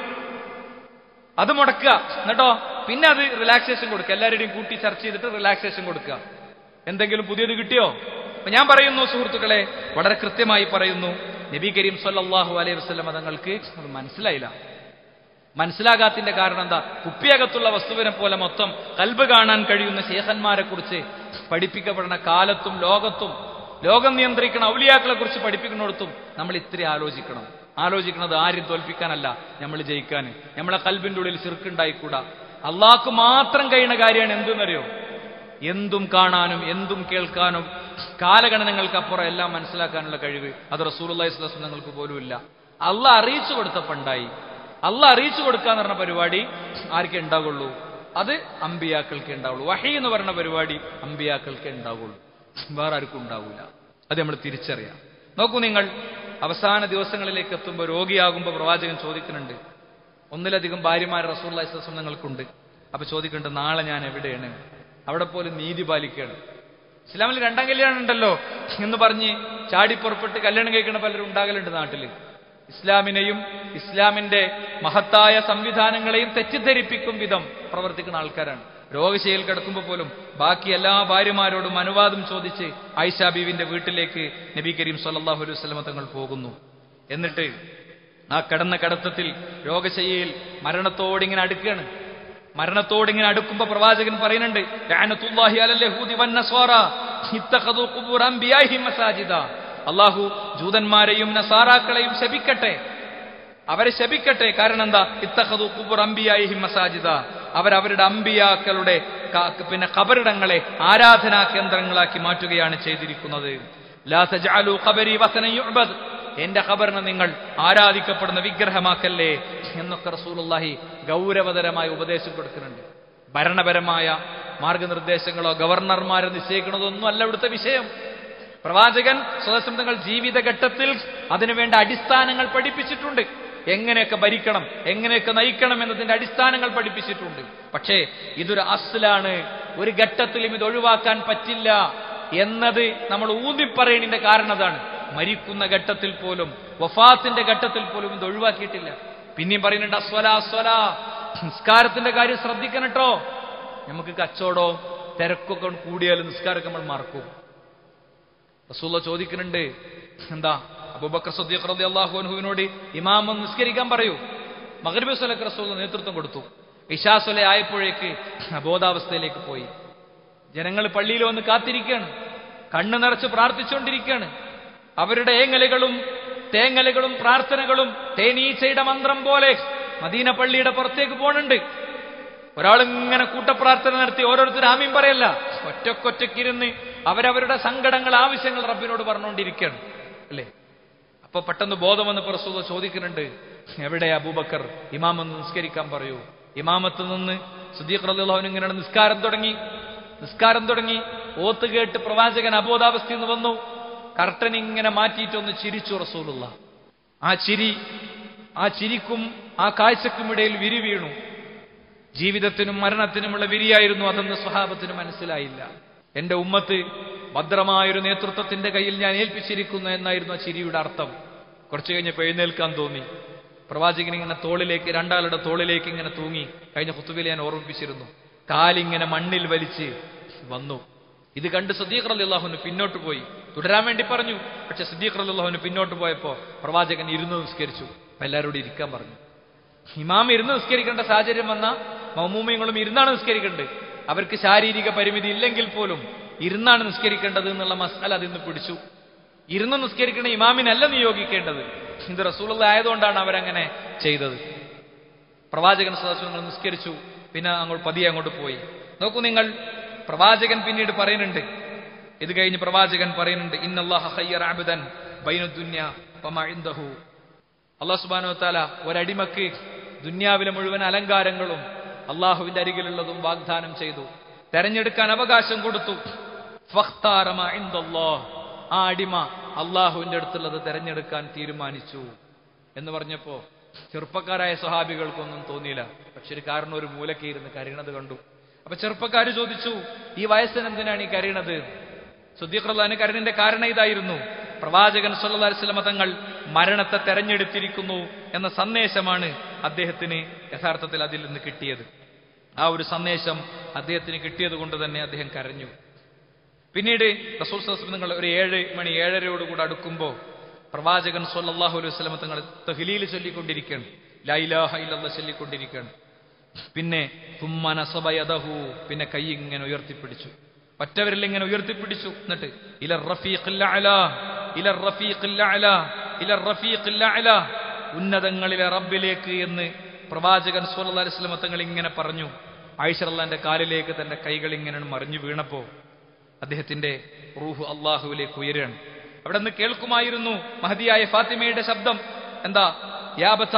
അത് മുടക്കുക എന്നിട്ടോ പിന്നെ അത് റിലാക്സേഷൻ കൊടുക്കുക എല്ലാവരുടെയും കൂട്ടി ചർച്ച ചെയ്തിട്ട് റിലാക്സേഷൻ കൊടുക്കുക എന്തെങ്കിലും പുതിയത് കിട്ടിയോ അപ്പൊ ഞാൻ പറയുന്നു സുഹൃത്തുക്കളെ വളരെ കൃത്യമായി പറയുന്നു നബി കരീം സല്ലല്ലാഹു അലൈഹി വസല്ലം തങ്ങൾക്ക് അത് മനസ്സിലായില്ല മനസ്സിലാകാത്തിന്റെ കാരണം എന്താ കുപ്പിയകത്തുള്ള വസ്തുവിനെ പോലെ മൊത്തം കൽബ് കാണാൻ കഴിയുന്ന ശേഖന്മാരെ കുറിച്ച് പഠിപ്പിക്കപ്പെടുന്ന കാലത്തും ലോകത്തും ലോകം നിയന്ത്രിക്കുന്ന ഔലിയാക്കളെ കുറിച്ച് പഠിപ്പിക്കുന്നിടത്തും നമ്മൾ ഇത്തിരി ആലോചിക്കണം ആലോചിക്കുന്നത് ആരും തോൽപ്പിക്കാനല്ല നമ്മൾ ജയിക്കാൻ നമ്മളെ കൽബിന്റെ ഉള്ളിൽ ചെറുക്കുണ്ടായിക്കൂടാ അള്ളാഹ്ക്ക് മാത്രം കഴിയുന്ന കാര്യമാണ് എന്തെന്നറിയോ എന്തും കാണാനും എന്തും കേൾക്കാനും കാലഗണനകൾക്കപ്പുറം എല്ലാം മനസ്സിലാക്കാനുള്ള കഴിവ് അത് റസൂലുള്ളാഹി സ്വല്ലല്ലാഹു അലൈഹി നിങ്ങൾക്ക് പോലുമില്ല അല്ല അറിയിച്ചു കൊടുത്തപ്പുണ്ടായി അല്ല അറിയിച്ചു കൊടുക്കാന്ന് പറഞ്ഞ പരിപാടി ആർക്കേ ഉണ്ടാവുള്ളൂ അത് അമ്പിയാക്കൾക്ക് ഉണ്ടാവുള്ളൂ വഹി എന്ന് പറഞ്ഞ പരിപാടി അമ്പിയാക്കൾക്ക് ഉണ്ടാവുള്ളൂ വേറെ ആർക്കും ഉണ്ടാവില്ല അത് നമ്മൾ തിരിച്ചറിയാം നോക്കൂ നിങ്ങൾ അവസാന ദിവസങ്ങളിലേക്ക് എത്തുമ്പോൾ രോഗിയാകുമ്പോൾ പ്രവാചകൻ ചോദിക്കുന്നുണ്ട് ഒന്നിലധികം ഭാര്യമാർ റസൂൽ നിങ്ങൾക്കുണ്ട് അപ്പൊ ചോദിക്കുന്നുണ്ട് നാളെ ഞാൻ എവിടെയാണ് അവിടെ പോലും നീതി പാലിക്കുകയാണ് ഇസ്ലാമിൽ രണ്ടാം കല്യാണം ഉണ്ടല്ലോ എന്ന് പറഞ്ഞ് ചാടിപ്പുറപ്പെട്ട് കല്യാണം കഴിക്കുന്ന പലരും ഉണ്ടാകലുണ്ട് നാട്ടില് ഇസ്ലാമിനെയും ഇസ്ലാമിന്റെ മഹത്തായ സംവിധാനങ്ങളെയും തെറ്റിദ്ധരിപ്പിക്കും വിധം പ്രവർത്തിക്കുന്ന ആൾക്കാരാണ് രോഗശയിൽ കിടക്കുമ്പോൾ പോലും ബാക്കി എല്ലാ ഭാര്യമാരോടും അനുവാദം ചോദിച്ച് ആയിഷ ബീവിന്റെ വീട്ടിലേക്ക് നബി കരീം സല്ലല്ലാഹു അലൈഹി വസല്ലമ തങ്ങൾ പോകുന്നു എന്നിട്ട് ആ കിടന്ന കിടത്തത്തിൽ രോഗശയ്യയിൽ മരണത്തോടിങ്ങനെ അടുക്കുകയാണ് മരണത്തോടിങ്ങനെ അടുക്കുമ്പോ പ്രവാചകൻ പറയുന്നുണ്ട് ലഅനത്തുല്ലാഹി അലൽ യഹൂദി വന്നസ്വാറ ഇത്തഖദു ഖുബൂർ അംബിയാഹിം മസാജിദ അല്ലാഹു ജൂതന്മാരെയും നസാറാക്കളെയും ശപിക്കട്ടെ അവരെ ശപിക്കട്ടെ കാരണം എന്താ ഇത്തഖദു ഖുബൂർ അംബിയാഹിം മസാജിദ അവരവരുടെ അമ്പിയാക്കളുടെ ക- പിന്നെ ഖബറിടങ്ങളെ ആരാധനാ കേന്ദ്രങ്ങളാക്കി മാറ്റുകയാണ് ചെയ്തിരിക്കുന്നത് ലാ തജ്അലു ഖബരി വസനൻ യുഅബദ് എന്റെ ഖബറിനെ നിങ്ങൾ ആരാധിക്കപ്പെടുന്ന വിഗ്രഹമാക്കല്ലേ എന്നൊക്കെ റസൂലുള്ളാഹി ഗൗരവതരമായ ഉപദേശം കൊടുക്കുന്നുണ്ട് ഭരണപരമായ മാർഗനിർദ്ദേശങ്ങളോ ഗവർണർമാരെ നിശ്ചയിക്കുന്നതൊന്നും അല്ല ഇവിടുത്തെ വിഷയം പ്രവാചകൻ സ്വതന്ത്രം തങ്ങൾ ജീവിതഘട്ടത്തിൽ അതിനുവേണ്ട അടിസ്ഥാനങ്ങൾ പഠിപ്പിച്ചിട്ടുണ്ട് എങ്ങനെയൊക്കെ ഭരിക്കണം എങ്ങനെയൊക്കെ നയിക്കണം എന്നതിന്റെ അടിസ്ഥാനങ്ങൾ പഠിപ്പിച്ചിട്ടുണ്ട് പക്ഷേ ഇതൊരു അസ്ലാണ് ഒരു ഘട്ടത്തിലും ഇത് ഒഴിവാക്കാൻ പറ്റില്ല എന്നത് നമ്മൾ ഊന്നിപ്പറയണിന്റെ കാരണം അതാണ് മരിക്കുന്ന ഘട്ടത്തിൽ പോലും വഫാത്തിന്റെ ഘട്ടത്തിൽ പോലും ഇത് ഒഴിവാക്കിയിട്ടില്ല പിന്നെയും പറയുന്നുണ്ട് അസ്വല അസ്വല നിസ്കാരത്തിന്റെ കാര്യം ശ്രദ്ധിക്കണം കേട്ടോ നമുക്ക് കച്ചവടോ തിരക്കൊക്കെ കൂടിയാലും നിസ്കാരമൊക്കെ നമ്മൾ മറക്കും റസൂള്ള ചോദിക്കുന്നുണ്ട് എന്താ അബൂബക്കർ സദ്ദീഖ് റളിയല്ലാഹു അൻഹുവിനോട് ഇമാം ഒന്ന് നിസ്കരിക്കാൻ പറയൂ മഗ്രിബ് സ്വലക്ക് റസൂള്ള നേതൃത്വം കൊടുത്തു ഇഷാസുല ആയപ്പോഴേക്ക് അബോധാവസ്ഥയിലേക്ക് പോയി ജനങ്ങൾ പള്ളിയിൽ വന്ന് കാത്തിരിക്കുകയാണ് കണ്ണു നിറച്ച് പ്രാർത്ഥിച്ചുകൊണ്ടിരിക്കുകയാണ് അവരുടെ ഏങ്ങലുകളും തേങ്ങലുകളും പ്രാർത്ഥനകളും തേനീച്ചയുടെ മന്ത്രം പോലെ മദീന പള്ളിയുടെ പുറത്തേക്ക് പോണുണ്ട് ഒരാളിങ്ങനെ കൂട്ടപ്രാർത്ഥന നടത്തി ഓരോരുത്തർ ആമീൻ പറയല്ല ഒറ്റക്കൊറ്റക്കിരുന്ന് അവരവരുടെ സങ്കടങ്ങൾ ആവശ്യങ്ങൾ റബ്ബിനോട് പറഞ്ഞുകൊണ്ടിരിക്കുകയാണ് അല്ലേ അപ്പൊ പെട്ടെന്ന് ബോധം വന്നപ്പോൾ റസൂൽ ചോദിക്കുന്നുണ്ട് എവിടെ അബൂബക്കർ ഇമാം ഒന്ന് നിസ്കരിക്കാൻ പറയൂ ഇമാമത്ത് നിന്ന് സുദീഖ് റളിയല്ലാഹു അൻഹു ഇങ്ങനെ നിസ്കാരം തുടങ്ങി നിസ്കാരം തുടങ്ങി ഓത്ത് കേട്ട് പ്രവാചകൻ അബോധാവസ്ഥയിൽ നിന്ന് വന്നു കർട്ടൻ ഇങ്ങനെ മാറ്റിയിട്ടൊന്ന് ചിരിച്ചു റസൂലുള്ള ആ ചിരി ആ ചിരിക്കും ആ കാഴ്ചക്കും ഇടയിൽ വിരി വീണു ജീവിതത്തിനും മരണത്തിനുമുള്ള വിരിയായിരുന്നു അതെന്ന് സ്വഹാബത്തിന് മനസ്സിലായില്ല എന്റെ ഉമ്മത്ത് ഭദ്രമായൊരു നേതൃത്വത്തിന്റെ കയ്യിൽ ഞാൻ ഏൽപ്പിച്ചിരിക്കുന്നു എന്നായിരുന്നു ആ ചിരിയുടെ അർത്ഥം കുറച്ചു കഴിഞ്ഞപ്പോൾ എഴുന്നേൽക്കാൻ തോന്നി പ്രവാചകൻ ഇങ്ങനെ തോളിലേക്ക് രണ്ടാളുടെ തോളിലേക്ക് ഇങ്ങനെ തൂങ്ങി കഴിഞ്ഞ കുത്തുവിൽ ഞാൻ ഓർമ്മിപ്പിച്ചിരുന്നു കാലിങ്ങനെ മണ്ണിൽ വലിച്ച് വന്നു ഇത് കണ്ട് സദീഖ് അലി അള്ളാഹുന് പിന്നോട്ട് പോയി തുടരാൻ വേണ്ടി പറഞ്ഞു പക്ഷെ സദീഖ് അലി അള്ളാഹുന് പിന്നോട്ട് പോയപ്പോ പ്രവാചകൻ ഇരുന്ന് നിസ്കരിച്ചു അപ്പൊ എല്ലാവരോടും ഇരിക്കാൻ പറഞ്ഞു ഇമാം ഇരുന്ന് നിസ്കരിക്കേണ്ട സാഹചര്യം വന്ന മൗമൂമിയങ്ങളും ഇരുന്നാണ് നിസ്കരിക്കേണ്ടത് അവർക്ക് ശാരീരിക പരിമിതി ഇല്ലെങ്കിൽ പോലും ഇരുന്നാണ് നിസ്കരിക്കേണ്ടത് എന്നുള്ള മസാല അതിന്ന് പിടിച്ചു ഇരുന്ന് നിസ്കരിക്കേണ്ട ഇമാമിനല്ല നിയോഗിക്കേണ്ടത് ഇത് റസൂലുള്ള ആയതുകൊണ്ടാണ് അവരങ്ങനെ ചെയ്തത് പ്രവാചകൻ സദസ്യങ്ങൾ നിസ്കരിച്ചു പിന്നെ അങ്ങോട്ട് പതിയെ അങ്ങോട്ട് പോയി നോക്കൂ നിങ്ങൾ പ്രവാചകൻ പിന്നീട് പറയുന്നുണ്ട് ഇത് കഴിഞ്ഞ് പ്രവാചകൻ പറയുന്നുണ്ട് ഇന്നല്ലാഹ ഖയ്യറ അബ്ദൻ ബൈനദ്ദുന്യ വമാ ഇൻദഹു അള്ളാഹു സുബാനോ താല ഒരടിമക്ക് ദുന്യാവിലെ മുഴുവൻ അലങ്കാരങ്ങളും അള്ളാഹുവിന്റെ അരികിലുള്ളതും വാഗ്ദാനം ചെയ്തു തെരഞ്ഞെടുക്കാൻ അവകാശം കൊടുത്തു ഫഖ്താറ മാ ഇൻദല്ലാഹ്. ആ അടിമ അള്ളാഹുവിന്റെ അടുത്തുള്ളത് തെരഞ്ഞെടുക്കാൻ തീരുമാനിച്ചു എന്ന് പറഞ്ഞപ്പോ ചെറുപ്പക്കാരായ സ്വഹാബികൾക്കൊന്നും തോന്നിയില്ല പക്ഷെ ഒരു കാരണം ഒരു മൂലക്ക് ഇരുന്ന് കരയണത് കണ്ടു അപ്പൊ ചെറുപ്പക്കാർ ചോദിച്ചു ഈ വയസ്സിന് എന്തിനാണ് ഈ കരയണത് സുദ്ദീഖ്ലാന് കരണിന്റെ കാരണം ഇതായിരുന്നു പ്രവാചകൻ സല്ലല്ലാഹു അലൈഹി വസല്ലമ തങ്ങൾ മരണത്തെ തെരഞ്ഞെടുത്തിരിക്കുന്നു എന്ന സന്ദേശമാണ് അദ്ദേഹത്തിന് യഥാർത്ഥത്തിൽ അതിൽ നിന്ന് കിട്ടിയത് ആ ഒരു സന്ദേശം അദ്ദേഹത്തിന് കിട്ടിയത് കൊണ്ട് തന്നെ അദ്ദേഹം കരഞ്ഞു പിന്നീട് റസൂൽ സല്ലല്ലാഹു നിങ്ങൾ ഒരു ഏഴ് മണി ഏഴരയോടുകൂടെ അടുക്കുമ്പോൾ പ്രവാചകൻ സല്ലല്ലാഹു അലൈഹി വസല്ലമ തങ്ങൾ തഹ്ലീൽ ചൊല്ലിക്കൊണ്ടിരിക്കുകയാണ് ലാ ഇലാഹ ഇല്ലല്ലാഹ് ചൊല്ലിക്കൊണ്ടിരിക്കുകയാണ് പിന്നെ തുമ്മന സബയദഹു പിന്നെ കൈ ഇങ്ങനെ ഉയർത്തിപ്പിടിച്ചു ഒറ്റവരിൽ ഇങ്ങനെ ഉയർത്തിപ്പിടിച്ചു എന്നിട്ട് ഇല റഫീഖിൽ അഅല ഇല റഫീഖിൽ അഅല ഇല റഫീഖിൽ അഅല ഉന്നതങ്ങളിലെ റബ്ബിലേക്ക് എന്ന് പ്രവാചകൻ സല്ലല്ലാഹു അലൈഹി വസല്ലമ തങ്ങൾ ഇങ്ങനെ പറഞ്ഞു ആയിഷ റളിയല്ലാഹുവിന്റെ കാലിലേക്ക് തന്റെ കൈകൾ ഇങ്ങനെ മറിഞ്ഞു വീണപ്പോ അദ്ദേഹത്തിന്റെ റൂഹ് അള്ളാഹുവിലേക്ക് ഉയരുകയാണ് അവിടെ നിന്ന് കേൾക്കുമായിരുന്നു മഹതിയായ ഫാത്തിമയുടെ ശബ്ദം എന്താ യാബത്ത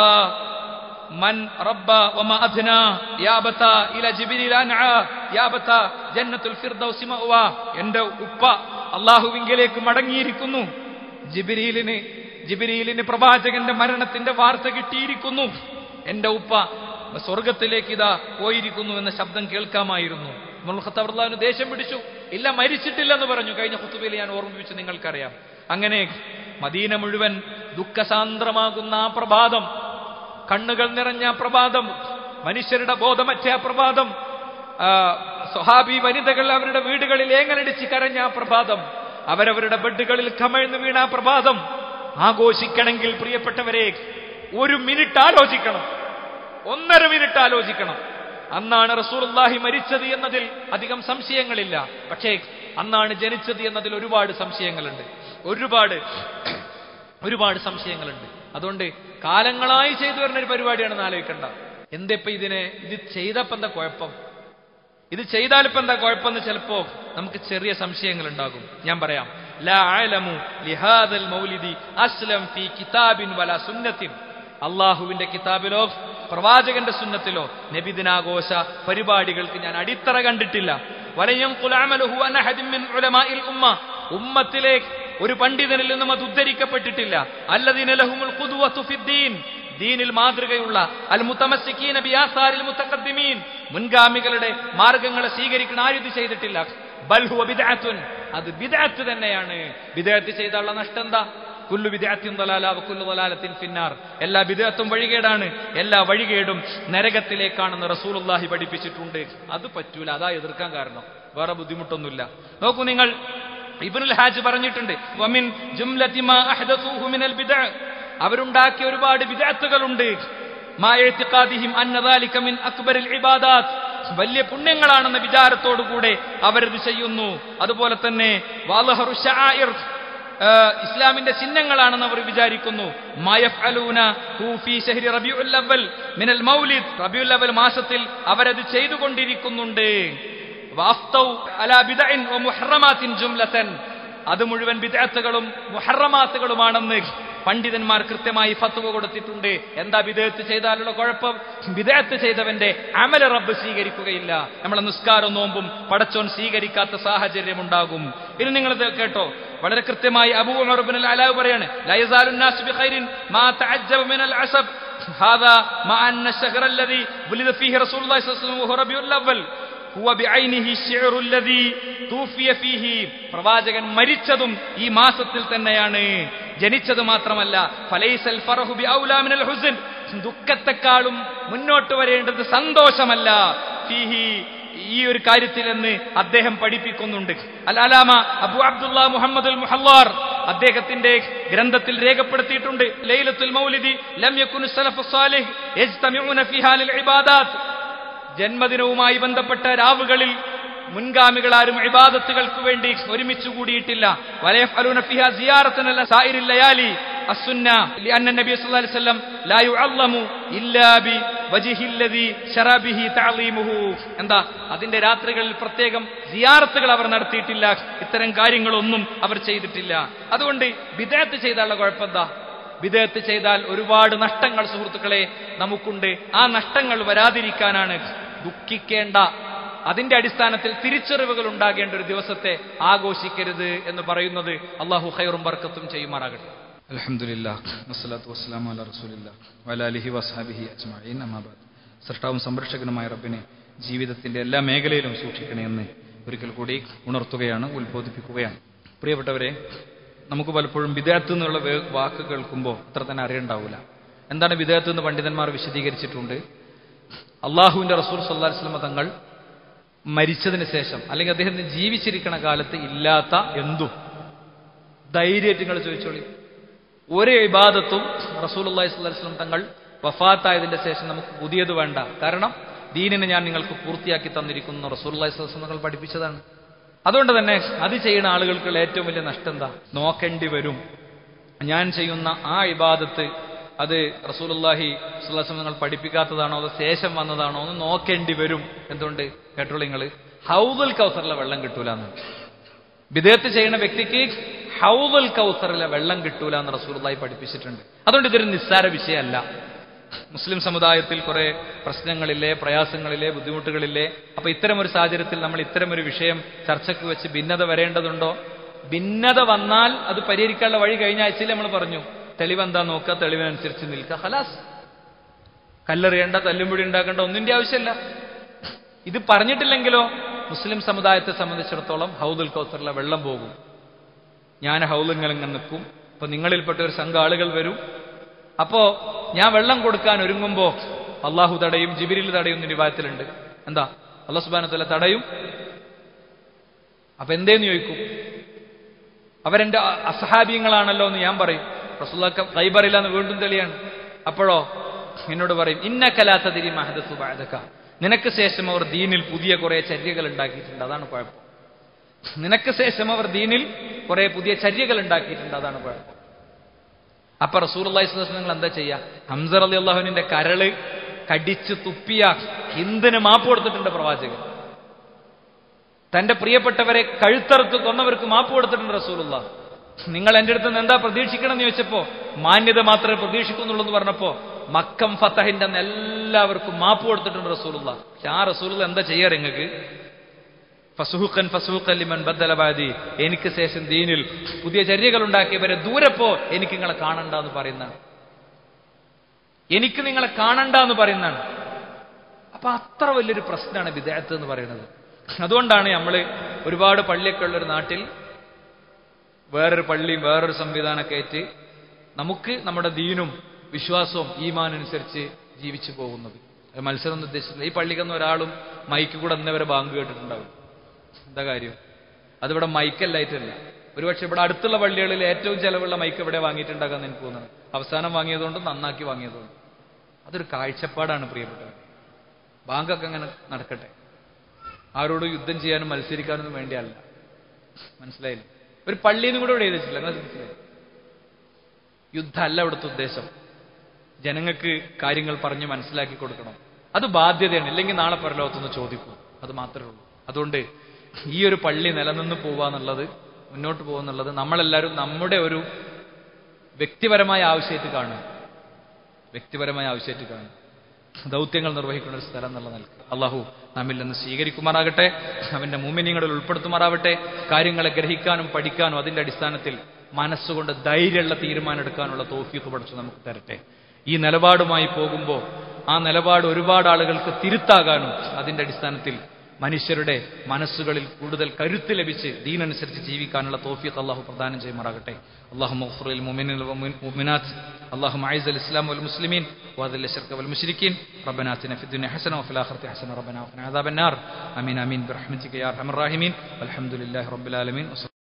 മൻ റബ്ബ വമ അദ്ന യാബത്ത ഇല ജിബ്രീൽ അൻഅ യാബത്ത ജന്നത്തുൽ ഫിർദൗസി മഅവ എന്റെ ഉപ്പ അള്ളാഹുവിങ്കിലേക്ക് മടങ്ങിയിരിക്കുന്നു ജിബിരിയിലിന് ജിബിരിയിലിന് പ്രവാചകന്റെ മരണത്തിന്റെ വാർത്ത കിട്ടിയിരിക്കുന്നു എന്റെ ഉപ്പ സ്വർഗത്തിലേക്ക് ഇതാ പോയിരിക്കുന്നു എന്ന ശബ്ദം കേൾക്കാമായിരുന്നു ഖത്താബ് ദേഷ്യം പിടിച്ചു ഇല്ല മരിച്ചിട്ടില്ലെന്ന് പറഞ്ഞു കഴിഞ്ഞ കുത്തുബയിൽ ഞാൻ ഓർമ്മിപ്പിച്ചു നിങ്ങൾക്കറിയാം അങ്ങനെ മദീന മുഴുവൻ ദുഃഖസാന്ദ്രമാകുന്ന ആ പ്രഭാതം കണ്ണുകൾ നിറഞ്ഞ ആ പ്രഭാതം മനുഷ്യരുടെ ബോധമറ്റ ആ പ്രഭാതം ആ, സ്വഹാബി വനിതകൾ അവരുടെ വീടുകളിൽ ഏങ്ങലടിച്ച് കരഞ്ഞ ആ പ്രഭാതം അവരവരുടെ ബെഡുകളിൽ കമഴ്ന്നു വീണ ആ പ്രഭാതം ആഘോഷിക്കണമെങ്കിൽ പ്രിയപ്പെട്ടവരെ ഒരു മിനിറ്റ് ആലോചിക്കണം ഒന്നര മിനിറ്റ് ആലോചിക്കണം അന്നാണ് റസൂലുള്ളാഹി മരിച്ചത് എന്നതിൽ അധികം സംശയങ്ങളില്ല പക്ഷേ അന്നാണ് ജനിച്ചത് എന്നതിൽ ഒരുപാട് സംശയങ്ങളുണ്ട് ഒരുപാട് ഒരുപാട് സംശയങ്ങളുണ്ട് അതുകൊണ്ട് കാലങ്ങളായി ചെയ്തു വരുന്ന ഒരു പരിപാടിയാണെന്ന് ആലോചിക്കണ്ട എന്തിപ്പോ ഇതിനെ ഇത് ചെയ്തപ്പോ എന്താ കുഴപ്പം ഇത് ചെയ്താൽ ഇപ്പൊ എന്താ കുഴപ്പമെന്ന് ചിലപ്പോ നമുക്ക് ചെറിയ സംശയങ്ങൾ ഉണ്ടാകും ഞാൻ പറയാം ലാ അഅലമു ലിഹാദൽ മൗലിദി അസ്ലം ഫീ കിതാബിൻ വല സുന്നത്തിൻ അള്ളാഹുവിന്റെ കിതാബിലോ പ്രവാചകന്റെ സുന്നത്തിലോ നബിദിനാഘോഷ പരിപാടികൾക്ക് ഞാൻ അടിത്തറ കണ്ടിട്ടില്ല വലയം കുലാമലുഹു അനഹദിൻ മിൻ ഉലമാഇൽ ഉമ്മ ഉമ്മത്തിലെ ഒരു പണ്ഡിതനിൽ നിന്നും അത് ഉദ്ധരിക്കപ്പെട്ടിട്ടില്ല അല്ലദീന ലഹുമുൽ ഖുദ്വത്തു ഫിദ്ദീൻ ദീനിൽ മാതൃകയുള്ള അൽ മുത്തമസ്സിക്കീന ബിയാസാരിൽ മുത്തഖദ്ദിമീൻ മുൻഗാമികളുടെ മാർഗങ്ങളെ സ്വീകരിക്കുന്ന ആരും ഇത് ചെയ്തിട്ടില്ല ബൽഹുവ ബിദ്അത്തുൻ അത് ബിദ്അത്ത് തന്നെയാണ് ബിദ്അത്ത് ചെയ്താലുള്ള നഷ്ടം എന്താ കുല്ലു ബിദ്അത്തിൻ ദലാല വ കുല്ലു ദലാലത്തിൻ ഫിന്നാർ എല്ലാ ബിദ്അത്തും വഴികേടാണ് എല്ലാ വഴികേടും നരകത്തിലേക്കാണെന്ന് റസൂലുള്ളാഹി പഠിപ്പിച്ചിട്ടുണ്ട് അത് പറ്റൂല അതാ എതിർക്കാൻ കാരണം വേറെ ബുദ്ധിമുട്ടൊന്നുമില്ല നോക്കൂ നിങ്ങൾ ഇബ്നുൽ ഹാജ് പറഞ്ഞിട്ടുണ്ട് വമിൻ ജുംലതി മാ അഹ്ദസൂഹു മിനൽ ബിദ്അ അവരുണ്ടാക്കിയ ഒരുപാട് വിദഗ്ധകളുണ്ട് മായത്തിക്കാദിഹിം അന്നദാലിക മിൻ അക്ബറിൽ ഇബാദാത്ത് വലിയ പുണ്യങ്ങളാണെന്ന വിചാരത്തോടുകൂടെ അവരത് ചെയ്യുന്നു അതുപോലെ തന്നെ വാലഹറു ശആഇർ ആ, ഇസ്ലാമിന്റെ ചിഹ്നങ്ങളാണെന്ന് അവർ വിചാരിക്കുന്നു മായഫ്അലൂന ഹു ഫീ ശഹ്രി റബീഉൽ അവൽ മിനൽ മൗലിദ് റബീഉൽ അവൽ മാസത്തിൽ അവരത് ചെയ്തുകൊണ്ടിരിക്കുന്നുണ്ട് വാഫ്തൗ അലാ ബിദഇൻ വ മുഹറമാത്തിൻ ജുംലതൻ അത് മുഴുവൻ ബിദഅത്തുകളും മുഹറമാത്തുകളുമാണെന്ന് പണ്ഡിതന്മാർ കൃത്യമായി ഫത്വ കൊടുത്തിട്ടുണ്ട് എന്താ വിദേഹത്ത് ചെയ്താലുള്ള കുഴപ്പം വിദേഹത്ത് ചെയ്തവന്റെ അമല റബ്ബ് സ്വീകരിക്കുകയില്ല നമ്മളെ നിസ്കാരവും നോമ്പും പടച്ചോൻ സ്വീകരിക്കാത്ത സാഹചര്യം ഉണ്ടാകും ഇനി നിങ്ങൾ ഇത് കേട്ടോ വളരെ കൃത്യമായി അബൂ ഉമർ ഇബ്നുൽ അലാവ് പറയാണ് ലാ യസാലു الناس بخير ما تعجب من العصب هذا مع أن الشهر الذي ولد فيه رسول الله صلى الله عليه وسلم وهو ربيع الأول هو بعينه الشعر الذي توفي فيه പ്രവാചകൻ മരിച്ചതും ഈ മാസത്തിൽ തന്നെയാണ് ജനിച്ചത് മാത്രമല്ല ഫലൈസൽ ഫറഹു ബി ഔലാ മിനൽ ഹുസ്ൻ ദുഃഖത്തെക്കാളും മുന്നോട്ട് വരേണ്ടത് സന്തോഷമല്ല ഫീഹി ഈ ഒരു കാര്യത്തിൽ എന്ന് അദ്ദേഹം പഠിപ്പിക്കുന്നുണ്ട് അൽ അലാമ അബു അബ്ദുള്ള മുഹമ്മദ് മുഹല്ലാർ അദ്ദേഹത്തിന്റെ ഗ്രന്ഥത്തിൽ രേഖപ്പെടുത്തിയിട്ടുണ്ട് ലൈലത്തുൽ മൗലിദി ലം യകുനു സലഫു സാലിഹ് യജ്തമിഉന ഫിഹാ ലിൽ ഇബാദാത്ത് ജന്മദിനവുമായി ബന്ധപ്പെട്ട രാവുകളിൽ മുൻഗാമികൾ ആരും ഇബാദത്തുകൾക്ക് വേണ്ടി ഒരുമിച്ച് കൂടിയിട്ടില്ല വലയഫ്അലൂന ഫിഹാ സിയാറത്തൻ സായിരിൽ ലയാലി السنة لأن النبي صلى الله عليه وسلم لا يعظم إلا بوجه الذي شرى به تعظيمه എന്താ അതിന്റെ രാത്രികളിൽ പ്രത്യേകം സിയാറത്തുകൾ അവർ നടത്തിയിട്ടില്ല ഇത്തരം കാര്യങ്ങളൊന്നും അവർ ചെയ്തിട്ടില്ല അതുകൊണ്ട് വിദേഹത്ത് ചെയ്താലുള്ള കുഴപ്പമെന്താ വിദേഹത്ത് ചെയ്താൽ ഒരുപാട് നഷ്ടങ്ങൾ സുഹൃത്തുക്കളെ നമുക്കുണ്ട് ആ നഷ്ടങ്ങൾ വരാതിരിക്കാനാണ് ദുഃഖിക്കേണ്ട അതിന്റെ അടിസ്ഥാനത്തിൽ തിരിച്ചറിവുകൾ ഉണ്ടാകേണ്ട ഒരു ദിവസത്തെ ആഘോഷിക്കരുത് എന്ന് പറയുന്നത് അള്ളാഹു ഖൈറും ബർക്കത്തും ചെയ്യുമാറാകട്ടെ അലഹമുല്ലാ വസ്സലാത്തു വസ്സലാമു അല റസൂലില്ലാ വലാലിഹി വസ്ഹാബിഹി അജ്മഈൻ അമാബാദ് സൃഷ്ടാവും സംരക്ഷകനുമായ റബ്ബിനെ ജീവിതത്തിന്റെ എല്ലാ മേഖലയിലും സൂക്ഷിക്കണേ എന്ന് ഒരിക്കൽ കൂടി ഉണർത്തുകയാണ് ഉത്ബോധിപ്പിക്കുകയാണ് പ്രിയപ്പെട്ടവരെ നമുക്ക് പലപ്പോഴും വിദേഹത്ത് എന്നുള്ള വേ- വാക്ക് കേൾക്കുമ്പോൾ അത്ര തന്നെ അറിയണ്ടാവില്ല എന്താണ് വിദേഹത്ത് എന്ന് പണ്ഡിതന്മാർ വിശദീകരിച്ചിട്ടുണ്ട് അള്ളാഹുവിന്റെ റസൂൽ സല്ലാ വസ്ലമ തങ്ങൾ മരിച്ചതിന് ശേഷം അല്ലെങ്കിൽ അദ്ദേഹത്തിന് ജീവിച്ചിരിക്കണ കാലത്ത് ഇല്ലാത്ത എന്തും ധൈര്യമായിട്ട് നിങ്ങൾ ചോദിച്ചോളി ഒരു ഇബാദത്തും റസൂൽ അള്ളാഹി സ്വലം തങ്ങൾ വഫാത്തായതിന്റെ ശേഷം നമുക്ക് പുതിയത് വേണ്ട കാരണം ദീനിനെ ഞാൻ നിങ്ങൾക്ക് പൂർത്തിയാക്കി തന്നിരിക്കുന്നു റസൂൽ അള്ളാഹി സ്വലം തങ്ങൾ പഠിപ്പിച്ചതാണ് അതുകൊണ്ട് തന്നെ അത് ചെയ്യുന്ന ആളുകൾക്കുള്ള ഏറ്റവും വലിയ നഷ്ടം എന്താ നോക്കേണ്ടി വരും ഞാൻ ചെയ്യുന്ന ആ ഇബാദത്ത് അത് റസൂലുള്ളാഹി സ്വല്ലല്ലാഹു നിങ്ങൾ പഠിപ്പിക്കാത്തതാണോ അത് ശേഷം വന്നതാണോ എന്ന് നോക്കേണ്ടി വരും എന്തുകൊണ്ട് കേട്ടോളൂ നിങ്ങൾ ഹൗദുൽ കൗസറിലെ വെള്ളം കിട്ടൂല എന്നാണ് വിദേഹത്ത് ചെയ്യുന്ന വ്യക്തിക്ക് ഹൗദുൽ കൗസറിലെ വെള്ളം കിട്ടൂല എന്ന് റസൂലുള്ളാഹി പഠിപ്പിച്ചിട്ടുണ്ട് അതുകൊണ്ട് ഇതൊരു നിസ്സാര വിഷയമല്ല മുസ്ലിം സമുദായത്തിൽ കുറെ പ്രശ്നങ്ങളില്ലേ പ്രയാസങ്ങളില്ലേ ബുദ്ധിമുട്ടുകളില്ലേ അപ്പൊ ഇത്തരം ഒരു സാഹചര്യത്തിൽ നമ്മൾ ഇത്തരം ഒരു വിഷയം ചർച്ചയ്ക്ക് വെച്ച് ഭിന്നത വരേണ്ടതുണ്ടോ ഭിന്നത വന്നാൽ അത് പരിഹരിക്കാനുള്ള വഴി കഴിഞ്ഞ ആഴ്ചയിൽ നമ്മൾ പറഞ്ഞു തെളിവെന്താ നോക്കുക തെളിവിനനുസരിച്ച് നിൽക്കുക ഹലാസ് കല്ലെറിയേണ്ട തല്ലുംപിടി ഉണ്ടാക്കേണ്ട ഒന്നിന്റെ ആവശ്യമില്ല ഇത് പറഞ്ഞിട്ടില്ലെങ്കിലോ മുസ്ലിം സമുദായത്തെ സംബന്ധിച്ചിടത്തോളം ഹൗദുൽ കൗസറിലെ വെള്ളം പോകും ഞാൻ ഹൗലിങ്ങനെ നിൽക്കും അപ്പൊ നിങ്ങളിൽപ്പെട്ട ഒരു സംഘം ആളുകൾ വരും അപ്പോ ഞാൻ വെള്ളം കൊടുക്കാൻ ഒരുങ്ങുമ്പോ അള്ളാഹു തടയും ജിബിരിൽ തടയും എന്ന് വിവാഹത്തിലുണ്ട് എന്താ അള്ളാഹു സുബാനത്തല്ല തടയും അപ്പൊ എന്തേന്ന് ചോദിക്കും അവരെന്റെ അസഹാബീയങ്ങളാണല്ലോ എന്ന് ഞാൻ പറയും റസൂലക്ക കൈബറില്ല എന്ന് വീണ്ടും തെളിയാണ് അപ്പോഴോ എന്നോട് പറയും ഇന്ന കലാത്തതിരി മഹദത്തു ബാധക നിനക്ക് ശേഷം അവർ ദീനിൽ പുതിയ കുറെ ചര്യകൾ ഉണ്ടാക്കിയിട്ടുണ്ട് അതാണ് കുഴപ്പം നിനക്ക് ശേഷം അവർ ദീനിൽ കുറെ പുതിയ ചര്യകൾ ഉണ്ടാക്കിയിട്ടുണ്ട് അതാണ് കുഴപ്പം അപ്പൊ റസൂർ അള്ളാഹിസ്ലാം നിങ്ങൾ എന്താ ചെയ്യുക ഹംസർ അലി അള്ളാഹുവിന്റെ കരള് കടിച്ച് തുപ്പിയ ഹിന്ദിന് മാപ്പ് കൊടുത്തിട്ടുണ്ട് പ്രവാചകൻ തന്റെ പ്രിയപ്പെട്ടവരെ കഴുത്തറുത്ത് കൊന്നവർക്ക് മാപ്പ് കൊടുത്തിട്ടുണ്ട് റസൂലുള്ള നിങ്ങൾ എന്റെ അടുത്ത് നിന്ന് എന്താ പ്രതീക്ഷിക്കണം എന്ന് ചോദിച്ചപ്പോ മാന്യത മാത്രമേ പ്രതീക്ഷിക്കുന്നുള്ളൂ എന്ന് പറഞ്ഞപ്പോ മക്കം ഫത്തഹിന്റെ അന്ന് എല്ലാവർക്കും മാപ്പ് കൊടുത്തിട്ടുണ്ട് റസൂലുള്ള പക്ഷെ ആ റസൂലുള്ള എന്താ ചെയ്യാറ് നിങ്ങൾക്ക് ഫസുഹുക്കൻ ഫസുഹുക്കൻ ലിമൻ ബദ്ദലബാദി എനിക്ക് ശേഷം ദീനിൽ പുതിയ ചര്യകൾ ഉണ്ടാക്കിയവരെ ദൂരപ്പോ എനിക്ക് നിങ്ങളെ കാണണ്ട എന്ന് പറയുന്നതാണ് എനിക്ക് നിങ്ങളെ കാണണ്ട എന്ന് പറയുന്നതാണ് അപ്പൊ അത്ര വലിയൊരു പ്രശ്നമാണ് വിദേഹത്ത് എന്ന് പറയുന്നത് അതുകൊണ്ടാണ് നമ്മൾ ഒരുപാട് പള്ളിയൊക്കെ ഉള്ളൊരു നാട്ടിൽ വേറൊരു പള്ളിയും വേറൊരു സംവിധാനമൊക്കെ ആയിട്ട് നമുക്ക് നമ്മുടെ ദീനും വിശ്വാസവും ഈമാനനുസരിച്ച് ജീവിച്ചു പോകുന്നത് അത് മത്സരം ഒന്നും ഉദ്ദേശിച്ചില്ല ഈ പള്ളിക്കൊന്നും ഒരാളും മൈക്ക് കൂടെ അന്നവരെ ബാങ്ക് കേട്ടിട്ടുണ്ടാവും എന്താ കാര്യം അതിവിടെ മൈക്കല്ലായിട്ടല്ല ഒരുപക്ഷെ ഇവിടെ അടുത്തുള്ള പള്ളികളിൽ ഏറ്റവും ചെലവുള്ള മൈക്ക് ഇവിടെ വാങ്ങിയിട്ടുണ്ടാകാൻ എനിക്ക് തോന്നുന്നത് അവസാനം വാങ്ങിയതുകൊണ്ട് നന്നാക്കി വാങ്ങിയതുകൊണ്ട് അതൊരു കാഴ്ചപ്പാടാണ് പ്രിയപ്പെട്ടവർ ബാങ്കൊക്കെ അങ്ങനെ നടക്കട്ടെ ആരോട് യുദ്ധം ചെയ്യാനും മത്സരിക്കാനൊന്നും വേണ്ടിയല്ല മനസ്സിലായില്ല ഒരു പള്ളിയിൽ നിന്ന് കൂടെ ഇവിടെ എഴുതിച്ചില്ല നിങ്ങൾ മനസ്സിലായി യുദ്ധമല്ല ഇവിടുത്തെ ഉദ്ദേശം ജനങ്ങൾക്ക് കാര്യങ്ങൾ പറഞ്ഞ് മനസ്സിലാക്കി കൊടുക്കണം അത് ബാധ്യതയാണ് ഇല്ലെങ്കിൽ നാളെ പരലോകത്തുനിന്ന് ചോദിക്കും അത് മാത്രമേ ഉള്ളൂ അതുകൊണ്ട് ഈ ഒരു പള്ളി നിലനിന്ന് പോവാന്നുള്ളത് മുന്നോട്ട് പോകുന്നുള്ളത് നമ്മളെല്ലാവരും നമ്മുടെ ഒരു വ്യക്തിപരമായ ആവശ്യമായിട്ട് കാണുക വ്യക്തിപരമായ ആവശ്യമായിട്ട് കാണുക ദൗത്യങ്ങൾ നിർവഹിക്കുന്ന ഒരു സ്ഥലം എന്നുള്ള നിലക്ക് അള്ളാഹു നമ്മിൽ നിന്ന് സ്വീകരിക്കുമാറാകട്ടെ അവന്റെ മുമ്മിനിങ്ങളിൽ ഉൾപ്പെടുത്തുമാറാവട്ടെ കാര്യങ്ങളെ ഗ്രഹിക്കാനും പഠിക്കാനും അതിന്റെ അടിസ്ഥാനത്തിൽ മനസ്സുകൊണ്ട് ധൈര്യമുള്ള തീരുമാനം എടുക്കാനുള്ള തോഫീക്ക് പഠിച്ചു നമുക്ക് തരട്ടെ ഈ നിലപാടുമായി പോകുമ്പോൾ ആ നിലപാട് ഒരുപാട് ആളുകൾക്ക് തിരുത്താകാനും അതിന്റെ അടിസ്ഥാനത്തിൽ മനുഷ്യരുടെ മനസ്സുകളിൽ കൂടുതൽ കരുത്ത് ലഭിച്ച് ദീനനുസരിച്ച് ജീവിക്കാനുള്ള തോഫിയത്ത് അള്ളാഹു പ്രദാനം ചെയ്യുമാറാകട്ടെ അള്ളാഹു മഹ്ഫുറിൽ മുമിനാത്ത് അള്ളാഹു عز الإسلام والمسلمين وأذل الشرك والمشركين ربنا آتنا في الدنيا حسنة وفي الآخرة حسنة ربنا وقنا عذاب النار آمين آمين برحمتك يا أرحم الراحمين والحمد لله رب العالمين